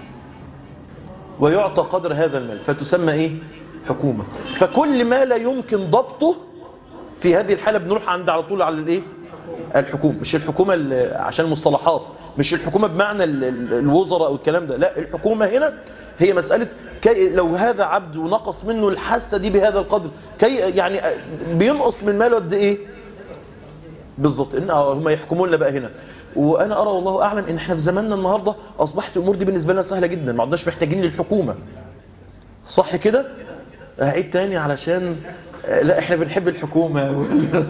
ويعطى قدر هذا المال فتسمى ايه حكومة فكل ما لا يمكن ضبطه في هذه الحالة بنروح عند على طول على الايه الحكومة مش الحكومة ال- عشان المصطلحات مش الحكومة بمعنى ال- ال- الوزراء او الكلام ده لا الحكومة هنا هي مسألة كي لو هذا عبد ونقص منه الحاسة دي بهذا القدر كي يعني بينقص من ماله قد ايه بالظبط ان آه هم يحكمون بقى هنا وانا ارى والله اعلم ان احنا في زماننا النهارده اصبحت الامور دي بالنسبه لنا سهله جدا ما عدناش محتاجين للحكومه صح كده اعيد تاني علشان آه، لا احنا بنحب الحكومه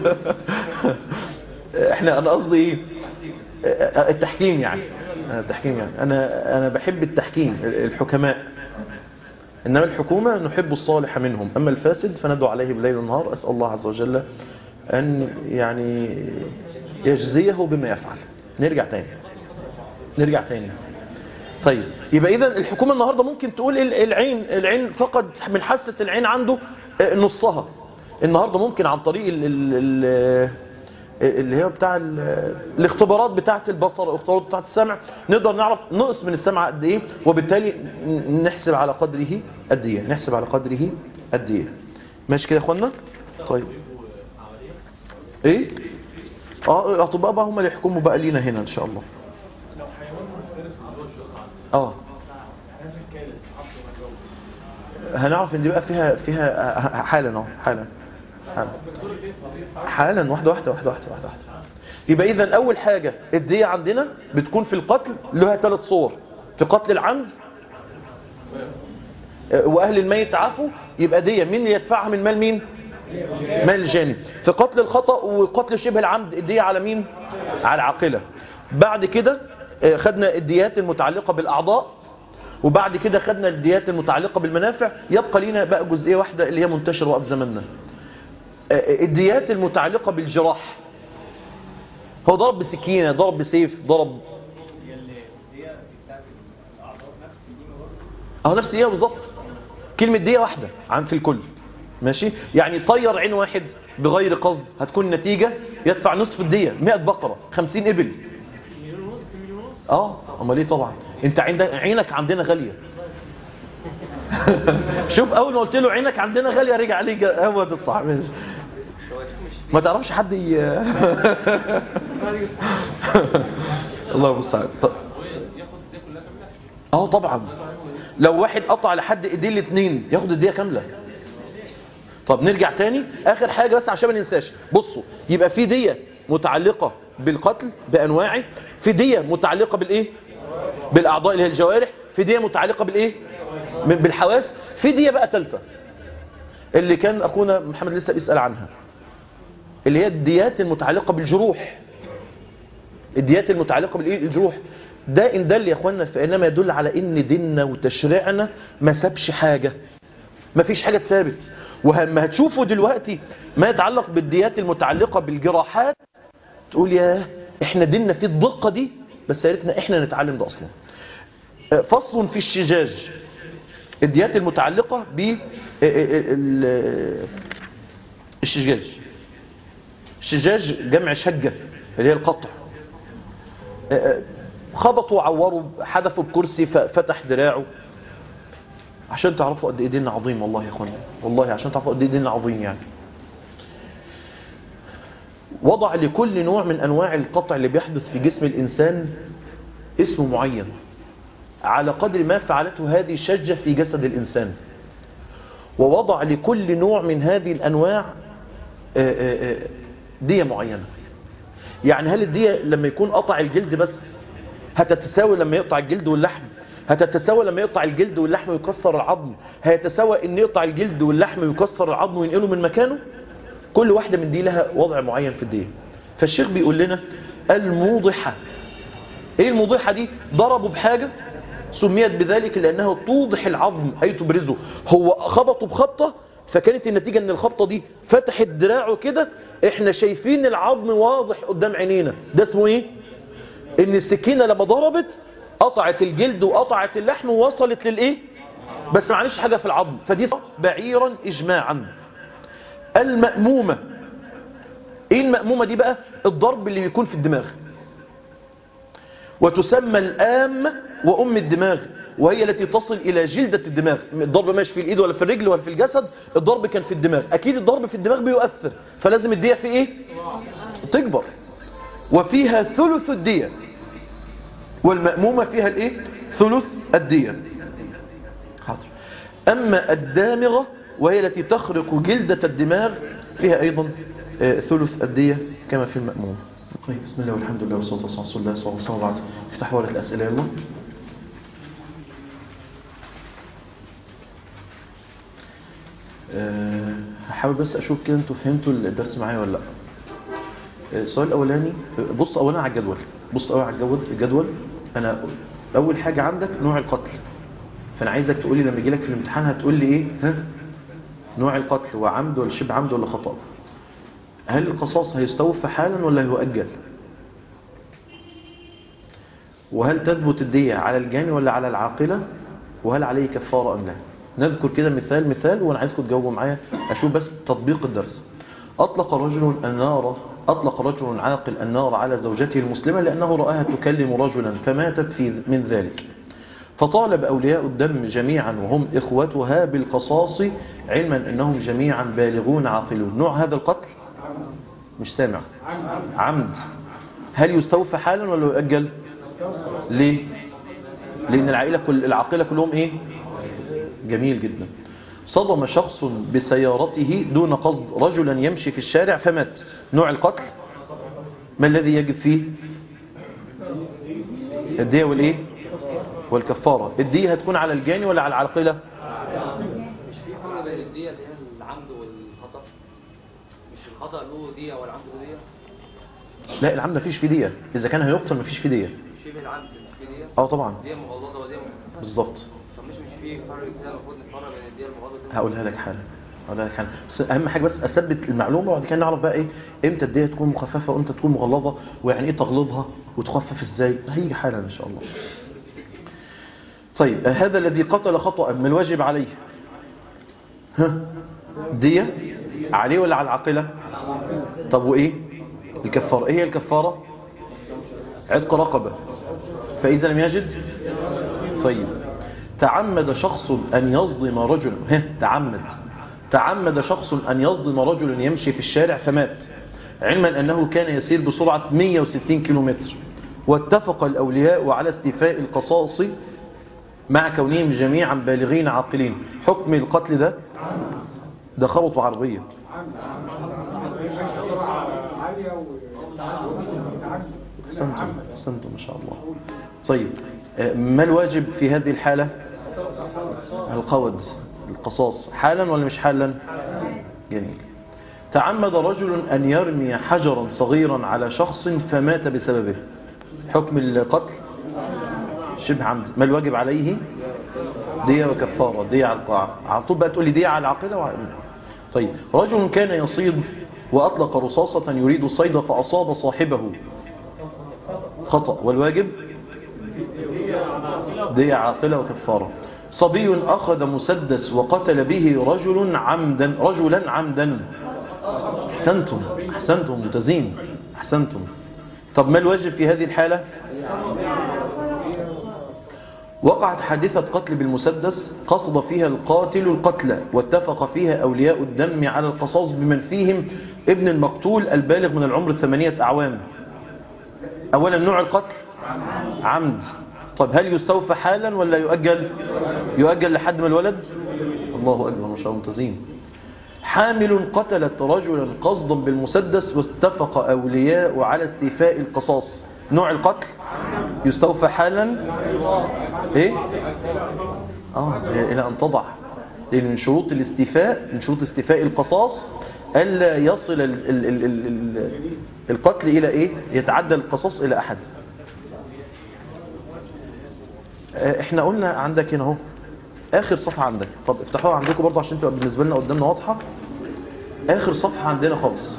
احنا انا قصدي ايه آه، آه، التحكيم يعني آه، التحكيم يعني انا انا بحب التحكيم الحكماء انما الحكومه نحب الصالح منهم اما الفاسد فندعو عليه بالليل والنهار اسال الله عز وجل ان يعني يجزيه بما يفعل نرجع تاني نرجع تاني طيب يبقى اذا الحكومه النهارده ممكن تقول ال- العين العين فقد من حاسه العين عنده آه، نصها النهارده ممكن عن طريق ال ال ال اللي هي بتاع ال- الاختبارات بتاعه البصر الاختبارات بتاعه السمع نقدر نعرف نقص من السمع قد ايه وبالتالي ن- نحسب على قدره قد ايه نحسب على قدره قد ايه ماشي كده يا اخوانا طيب ايه اه الاطباء بقى هم اللي يحكموا بقى لينا هنا ان شاء الله اه هنعرف ان دي بقى فيها فيها حالا اهو حالا حالا حالا واحده واحده واحده واحده واحده واحده يبقى اذا اول حاجه الديه عندنا بتكون في القتل لها ثلاث صور في قتل العمد آه، واهل الميت عفوا يبقى ديه مين اللي يدفعها من مال مين مال الجاني في قتل الخطأ وقتل شبه العمد الدية على مين على العاقلة بعد كده آه، خدنا الديات المتعلقة بالأعضاء وبعد كده خدنا الديات المتعلقة بالمنافع يبقى لنا بقى جزئية واحدة اللي هي منتشرة وقت زماننا آه، الديات المتعلقة بالجراح هو ضرب بسكينة ضرب بسيف ضرب هي اللي هي بتاعت الاعضاء نفس الدين برضه اهو نفس دقيقة بالظبط كلمة دقيقة واحدة عن في الكل ماشي يعني طير عين واحد بغير قصد هتكون النتيجة يدفع نصف الدية 100 بقرة 50 إبل اه امال ايه طبعا انت عندك عينك عندنا غالية شوف اول ما قلت له عينك عندنا غالية رجع عليه جا- هو ده الصح ماشي ما تعرفش حد ي... الله المستعان ط- اه طبعا لو واحد قطع لحد ايديه الاثنين ياخد الديه كامله طب نرجع تاني اخر حاجه بس عشان ما ننساش بصوا يبقى في ديه متعلقه بالقتل بانواعه في ديه متعلقه بالايه بالاعضاء اللي هي الجوارح في ديه متعلقه بالايه من- بالحواس في ديه بقى ثالثه اللي كان اخونا محمد لسه بيسال عنها اللي هي الديات المتعلقه بالجروح الديات المتعلقة بالجروح ده إن دل يا أخوانا فإنما يدل على إن ديننا وتشريعنا ما سابش حاجة ما فيش حاجة ثابت وما هتشوفوا دلوقتي ما يتعلق بالديات المتعلقة بالجراحات تقول يا إحنا ديننا فيه الدقة دي بس يا ريتنا إحنا نتعلم ده أصلا آه، فصل في الشجاج الديات المتعلقة ب آه، آه، ال- الشجاج الشجاج جمع شجة اللي هي القطع خبطوا عوروا حدفوا بكرسي ففتح دراعه عشان تعرفوا قد ايه ديننا عظيم والله يا اخوانا والله عشان تعرفوا قد ايه ديننا عظيم يعني وضع لكل نوع من انواع القطع اللي بيحدث في جسم الانسان اسم معين على قدر ما فعلته هذه الشجة في جسد الانسان ووضع لكل نوع من هذه الانواع آه، آه، آه، دية معينة يعني هل الدية لما يكون قطع الجلد بس هتتساوي لما يقطع الجلد واللحم هتتساوى لما يقطع الجلد واللحم ويكسر العظم هيتساوى ان يقطع الجلد واللحم ويكسر العظم وينقله من مكانه كل واحدة من دي لها وضع معين في الدية فالشيخ بيقول لنا الموضحة ايه الموضحة دي ضربوا بحاجة سميت بذلك لانها توضح العظم اي تبرزه هو خبطوا بخبطة فكانت النتيجة ان الخبطة دي فتحت دراعه كده احنا شايفين العظم واضح قدام عينينا ده اسمه ايه ان السكينة لما ضربت قطعت الجلد وقطعت اللحم ووصلت للايه بس معلش حاجة في العظم فدي بعيرا إجماعا المأمومة ايه المأمومة دي بقى الضرب اللي بيكون في الدماغ وتسمى الآم وأم الدماغ وهي التي تصل إلى جلدة الدماغ الضرب ماشي في الإيد ولا في الرجل ولا في الجسد الضرب كان في الدماغ أكيد الضرب في الدماغ بيؤثر فلازم الدية في إيه تكبر وفيها ثلث الدية والمأمومة فيها الإيه ثلث الدية حاضر أما الدامغة وهي التي تخرق جلدة الدماغ فيها أيضا آه، ثلث الدية كما في المأموم طيب بسم الله والحمد لله والصلاة والسلام على رسول الله صلى الله عليه وسلم وبعد افتح ورقة الأسئلة يلا آه، هحاول بس أشوف كده أنتوا فهمتوا الدرس معايا ولا لأ آه، السؤال الأولاني بص أولا على الجدول بص أولا على الجدول الجدول أنا أول حاجة عندك نوع القتل فأنا عايزك تقول لي لما يجي لك في الامتحان هتقول لي إيه ها نوع القتل وعمد ولا شبه عمد ولا خطأ هل القصاص هيستوفى حالا ولا هيؤجل وهل تثبت الدية على الجاني ولا على العاقلة وهل عليه كفارة أم لا نذكر كده مثال مثال وأنا عايزكم تجاوبوا معايا أشوف بس تطبيق الدرس أطلق رجل النار أطلق رجل عاقل النار على زوجته المسلمة لأنه رآها تكلم رجلا فماتت في من ذلك فطالب أولياء الدم جميعا وهم إخوتها بالقصاص علما أنهم جميعا بالغون عاقلون نوع هذا القتل مش سامع عمد هل يستوفى حالا ولا يؤجل ليه لأن العائلة كل العاقلة كلهم إيه جميل جدا صدم شخص بسيارته دون قصد رجلا يمشي في الشارع فمات نوع القتل ما الذي يجب فيه الدية والإيه والكفارة الدية هتكون على الجاني ولا على العاقلة مش في فرق بين الدية اللي هي العمد والخطأ مش الخطأ له دية والعمد له دية لا العمد مفيش فيه دية إذا كان هيقتل مفيش فيه دية شبه العمد مش في دية اه طبعا دية مغلظة ودية مغلظة بالظبط طب مش مش في فرق كده المفروض نفرق بين الدية المغلظة هقولها لك حالا هقولها لك حالا بس اهم حاجه بس اثبت المعلومه وبعد كده نعرف بقى ايه امتى الديه تكون مخففه وامتى تكون مغلظه ويعني ايه تغلظها وتخفف ازاي هيجي حالا ان شاء الله طيب هذا الذي قتل خطأ ما الواجب عليه ها دية عليه ولا على العاقلة طب وإيه الكفارة إيه هي الكفارة عتق رقبة فإذا لم يجد طيب تعمد شخص أن يظلم رجل ها تعمد تعمد شخص أن يظلم رجل يمشي في الشارع فمات علما أنه كان يسير بسرعة 160 كيلومتر واتفق الأولياء على استيفاء القصاص مع كونهم جميعا بالغين عاقلين حكم القتل ده ده خبط عربية أحسنتم أحسنتم ما شاء الله طيب آه، ما الواجب في هذه الحالة القود القصاص حالا ولا مش حالا جميل تعمد رجل أن يرمي حجرا صغيرا على شخص فمات بسببه حكم القتل شبه عمد ما الواجب عليه دية وكفارة دية على القاعة على طول بقى تقول لي دية على العاقلة وعلى طيب رجل كان يصيد وأطلق رصاصة يريد الصيد فأصاب صاحبه خطأ والواجب دية عاقلة وكفارة صبي أخذ مسدس وقتل به رجل عمدا رجلا عمدا أحسنتم أحسنتم ممتازين أحسنتم طب ما الواجب في هذه الحالة وقعت حادثة قتل بالمسدس قصد فيها القاتل القتل واتفق فيها أولياء الدم على القصاص بمن فيهم ابن المقتول البالغ من العمر ثمانية أعوام أولا نوع القتل عمد طب هل يستوفى حالا ولا يؤجل يؤجل لحد ما الولد الله أكبر ما شاء الله ممتازين حامل قتلت رجلا قصدا بالمسدس واتفق أولياء على استيفاء القصاص نوع القتل يستوفى حالا ايه اه الى ان تضع لان من شروط الاستيفاء من شروط استيفاء القصاص الا يصل ال ال ال ال ال القتل الى ايه يتعدى القصاص الى احد آه، احنا قلنا عندك هنا اهو اخر صفحه عندك طب افتحوها عندكم برضه عشان تبقى بالنسبه لنا قدامنا واضحه اخر صفحه عندنا خالص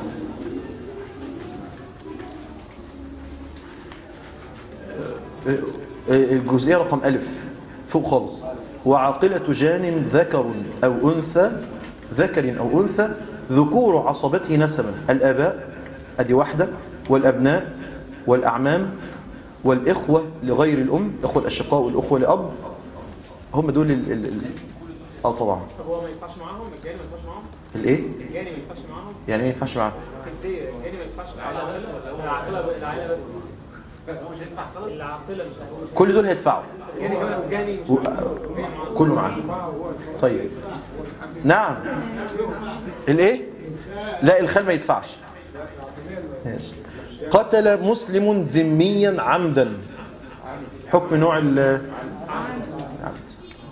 الجزئية رقم ألف فوق خالص وعاقلة جان ذكر أو أنثى ذكر أو أنثى ذكور عصبته نسبا الآباء أدي واحدة والأبناء والأعمام والإخوة لغير الأم إخوة الأشقاء والأخوة لأب هم دول ال ال ال اه طبعا طب هو ما ينفعش معاهم الجاني ما ينفعش معاهم الايه الجاني ما ينفعش معاهم يعني ايه ما ينفعش معاهم الجاني ما ينفعش العاقله العاقله بس بس هو مش هينفع خالص العاقله مش هتقول كل دول هيدفعوا الجاني كمان والجاني مش و- كله معاه طيب نعم الايه لا الخال ما يدفعش ماشي. قتل مسلم ذميا عمدا حكم نوع ال عمد.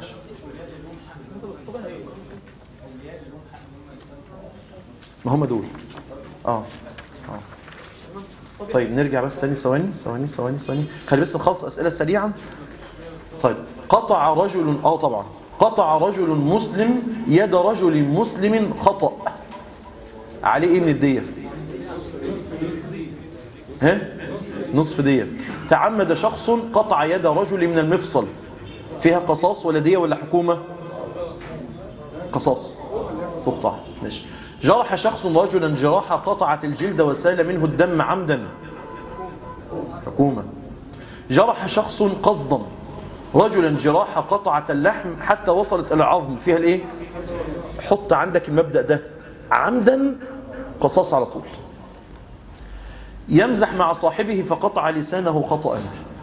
ما هم دول اه اه طيب نرجع بس تاني ثواني ثواني ثواني ثواني خلي بس نخلص اسئله سريعا طيب قطع رجل اه طبعا قطع رجل مسلم يد رجل مسلم خطأ عليه ايه من الدية ها نصف دية تعمد شخص قطع يد رجل من المفصل فيها قصاص ولا دية ولا حكومة قصاص تقطع ماشي جرح شخص رجلا جراحة قطعت الجلد وسال منه الدم عمدا حكومة جرح شخص قصدا رجلا جراحة قطعت اللحم حتى وصلت إلى العظم فيها الايه حط عندك المبدأ ده عمدا قصاص على طول يمزح مع صاحبه فقطع لسانه خطأ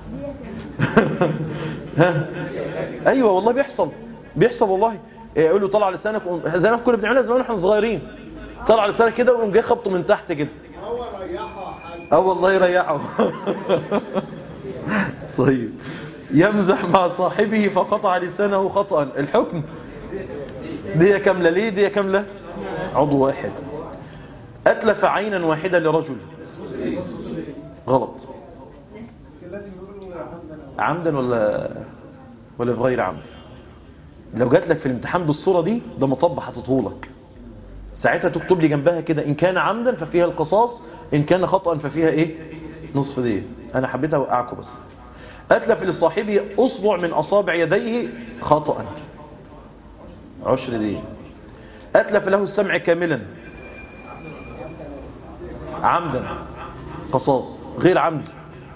ها ايوه والله بيحصل بيحصل والله يقول له طلع لسانك وقوم- زي ما كنا بنعملها زمان واحنا صغيرين طلع لسانك كده وقوم جاي خبطه من تحت كده اه والله يريحه صحيح يمزح مع صاحبه فقطع لسانه خطأ الحكم دي كاملة ليه دي كاملة عضو واحد أتلف عينا واحدة لرجل غلط عمدا ولا ولا بغير عمد لو جات لك في الامتحان بالصورة دي ده مطبع حاططهولك ساعتها تكتب لي جنبها كده إن كان عمدا ففيها القصاص إن كان خطأ ففيها إيه نصف ديه أنا حبيت أوقعكم بس أتلف لصاحبه أصبع من أصابع يديه خطأ عشر ديه أتلف له السمع كاملا عمدا قصاص غير عمد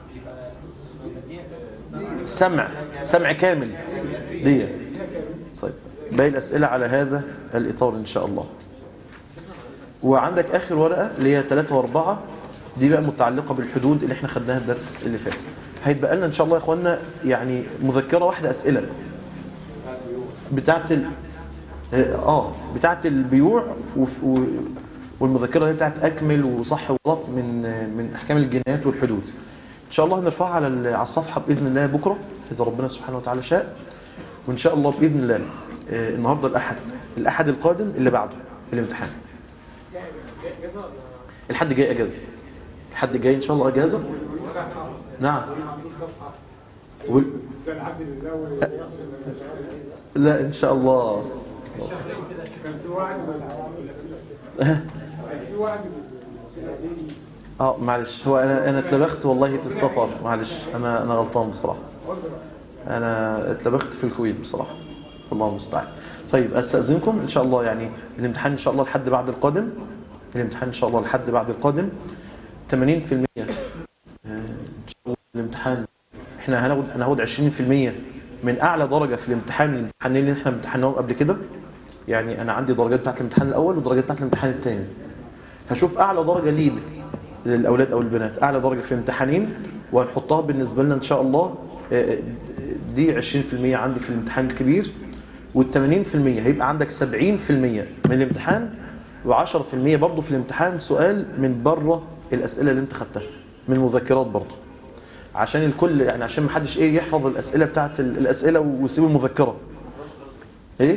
سمع سمع كامل ديه طيب باقي الأسئلة على هذا الإطار إن شاء الله وعندك آخر ورقة اللي هي 3 و4 دي بقى متعلقة بالحدود اللي احنا خدناها الدرس اللي فات هيتبقى لنا إن شاء الله يا إخوانا يعني مذكرة واحدة أسئلة بتاعت ال... آه بتاعت البيوع وف- و... والمذكرة اللي بتاعت أكمل وصح وغلط من من أحكام الجنايات والحدود إن شاء الله هنرفعها على ال- على الصفحة بإذن الله بكرة إذا ربنا سبحانه وتعالى شاء وإن شاء الله بإذن الله آه، النهاردة الأحد الأحد القادم اللي بعده الامتحان الحد جاي أجازة الحد جاي إن شاء الله أجازة نعم وال... لا إن شاء الله اه معلش هو انا انا اتلبخت والله في السفر معلش انا انا غلطان بصراحه انا اتلبخت في الكويت بصراحه الله المستعان طيب استاذنكم ان شاء الله يعني الامتحان ان شاء الله لحد بعد القادم الامتحان ان شاء الله لحد بعد القادم 80% آه، ان شاء الله الامتحان احنا هناخد هناخد 20% من اعلى درجه في الامتحان من الامتحانين اللي احنا امتحناهم قبل كده يعني انا عندي درجات بتاعت الامتحان الاول ودرجات بتاعت الامتحان الثاني هشوف اعلى درجه ليه للاولاد او البنات اعلى درجه في الامتحانين وهنحطها بالنسبه لنا ان شاء الله آه، دي 20% عندي في الامتحان الكبير وال80% هيبقى عندك 70% من الامتحان و10% برضه في الامتحان سؤال من بره الاسئله اللي انت خدتها من المذكرات برضه عشان الكل يعني عشان ما حدش ايه يحفظ الاسئله بتاعت ال- الاسئله ويسيب المذكره ايه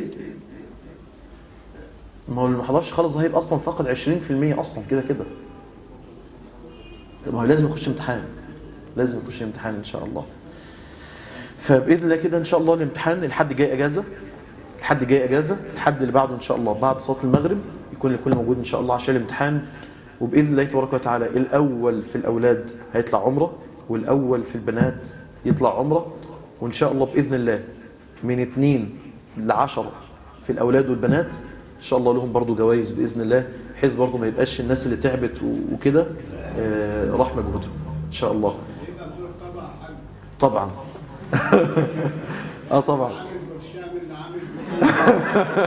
ما هو اللي ما حضرش خالص ده هيبقى اصلا فاقد 20% اصلا كده كده ما هو لازم يخش امتحان لازم يخش امتحان ان شاء الله فباذن الله كده ان شاء الله الامتحان الحد جاي اجازه الحد جاي اجازه الحد اللي بعده ان شاء الله بعد صلاه المغرب يكون الكل موجود ان شاء الله عشان الامتحان وباذن الله تبارك وتعالى الاول في الاولاد هيطلع عمره والاول في البنات يطلع عمره وان شاء الله باذن الله من 2 لعشرة في الأولاد والبنات إن شاء الله لهم برضو جوائز بإذن الله بحيث برضو ما يبقاش الناس اللي تعبت و- وكده آه، راح مجهودهم إن شاء الله يبقى دول طبع حاج طبعا اه طبعا عامل برشام اللي عامل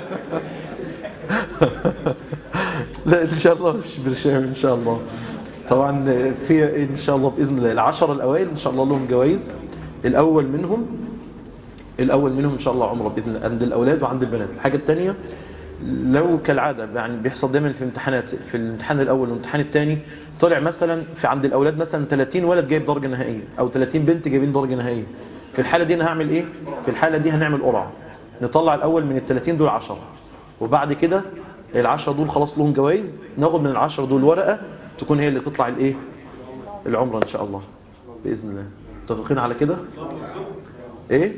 لا ان شاء الله مش برشام ان شاء الله طبعا في ان شاء الله باذن الله العشر الاوائل ان شاء الله لهم جوائز الاول منهم الاول منهم ان شاء الله عمره باذن الله عند الاولاد وعند البنات الحاجه الثانيه لو كالعاده يعني بيحصل دايما في الامتحانات في الامتحان الاول والامتحان الثاني طلع مثلا في عند الاولاد مثلا 30 ولد جايب درجه نهائيه او 30 بنت جايبين درجه نهائيه في الحاله دي انا هعمل ايه في الحاله دي هنعمل قرعه نطلع الاول من ال 30 دول 10 وبعد كده العشرة دول خلاص لهم جوائز ناخد من العشرة دول ورقة تكون هي اللي تطلع الايه العمرة ان شاء الله بإذن الله متفقين على كده ايه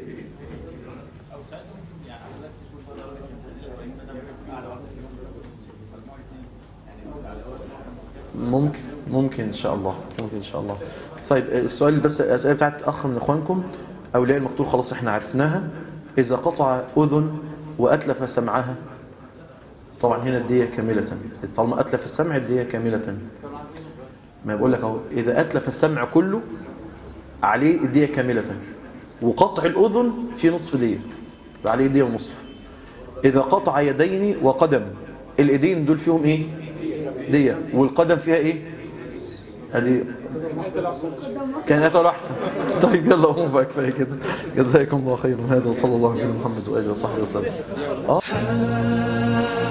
ممكن ممكن ان شاء الله ممكن ان شاء الله طيب السؤال بس الاسئله بتاعت اخ من اخوانكم اولياء المقتول خلاص احنا عرفناها اذا قطع اذن واتلف سمعها طبعا هنا الدية كاملة طالما أتلف السمع الدية كاملة ما بقول لك اهو إذا أتلف السمع كله عليه الدية كاملة وقطع الأذن في نصف دية يبقى عليه دية ونصف إذا قطع يدين وقدم الإيدين دول فيهم إيه دية والقدم فيها إيه ادي كان قتل احسن طيب يلا قوموا بقى كفايه كده جزاكم الله خيرا هذا وصلى الله على محمد واله وصحبه وسلم اه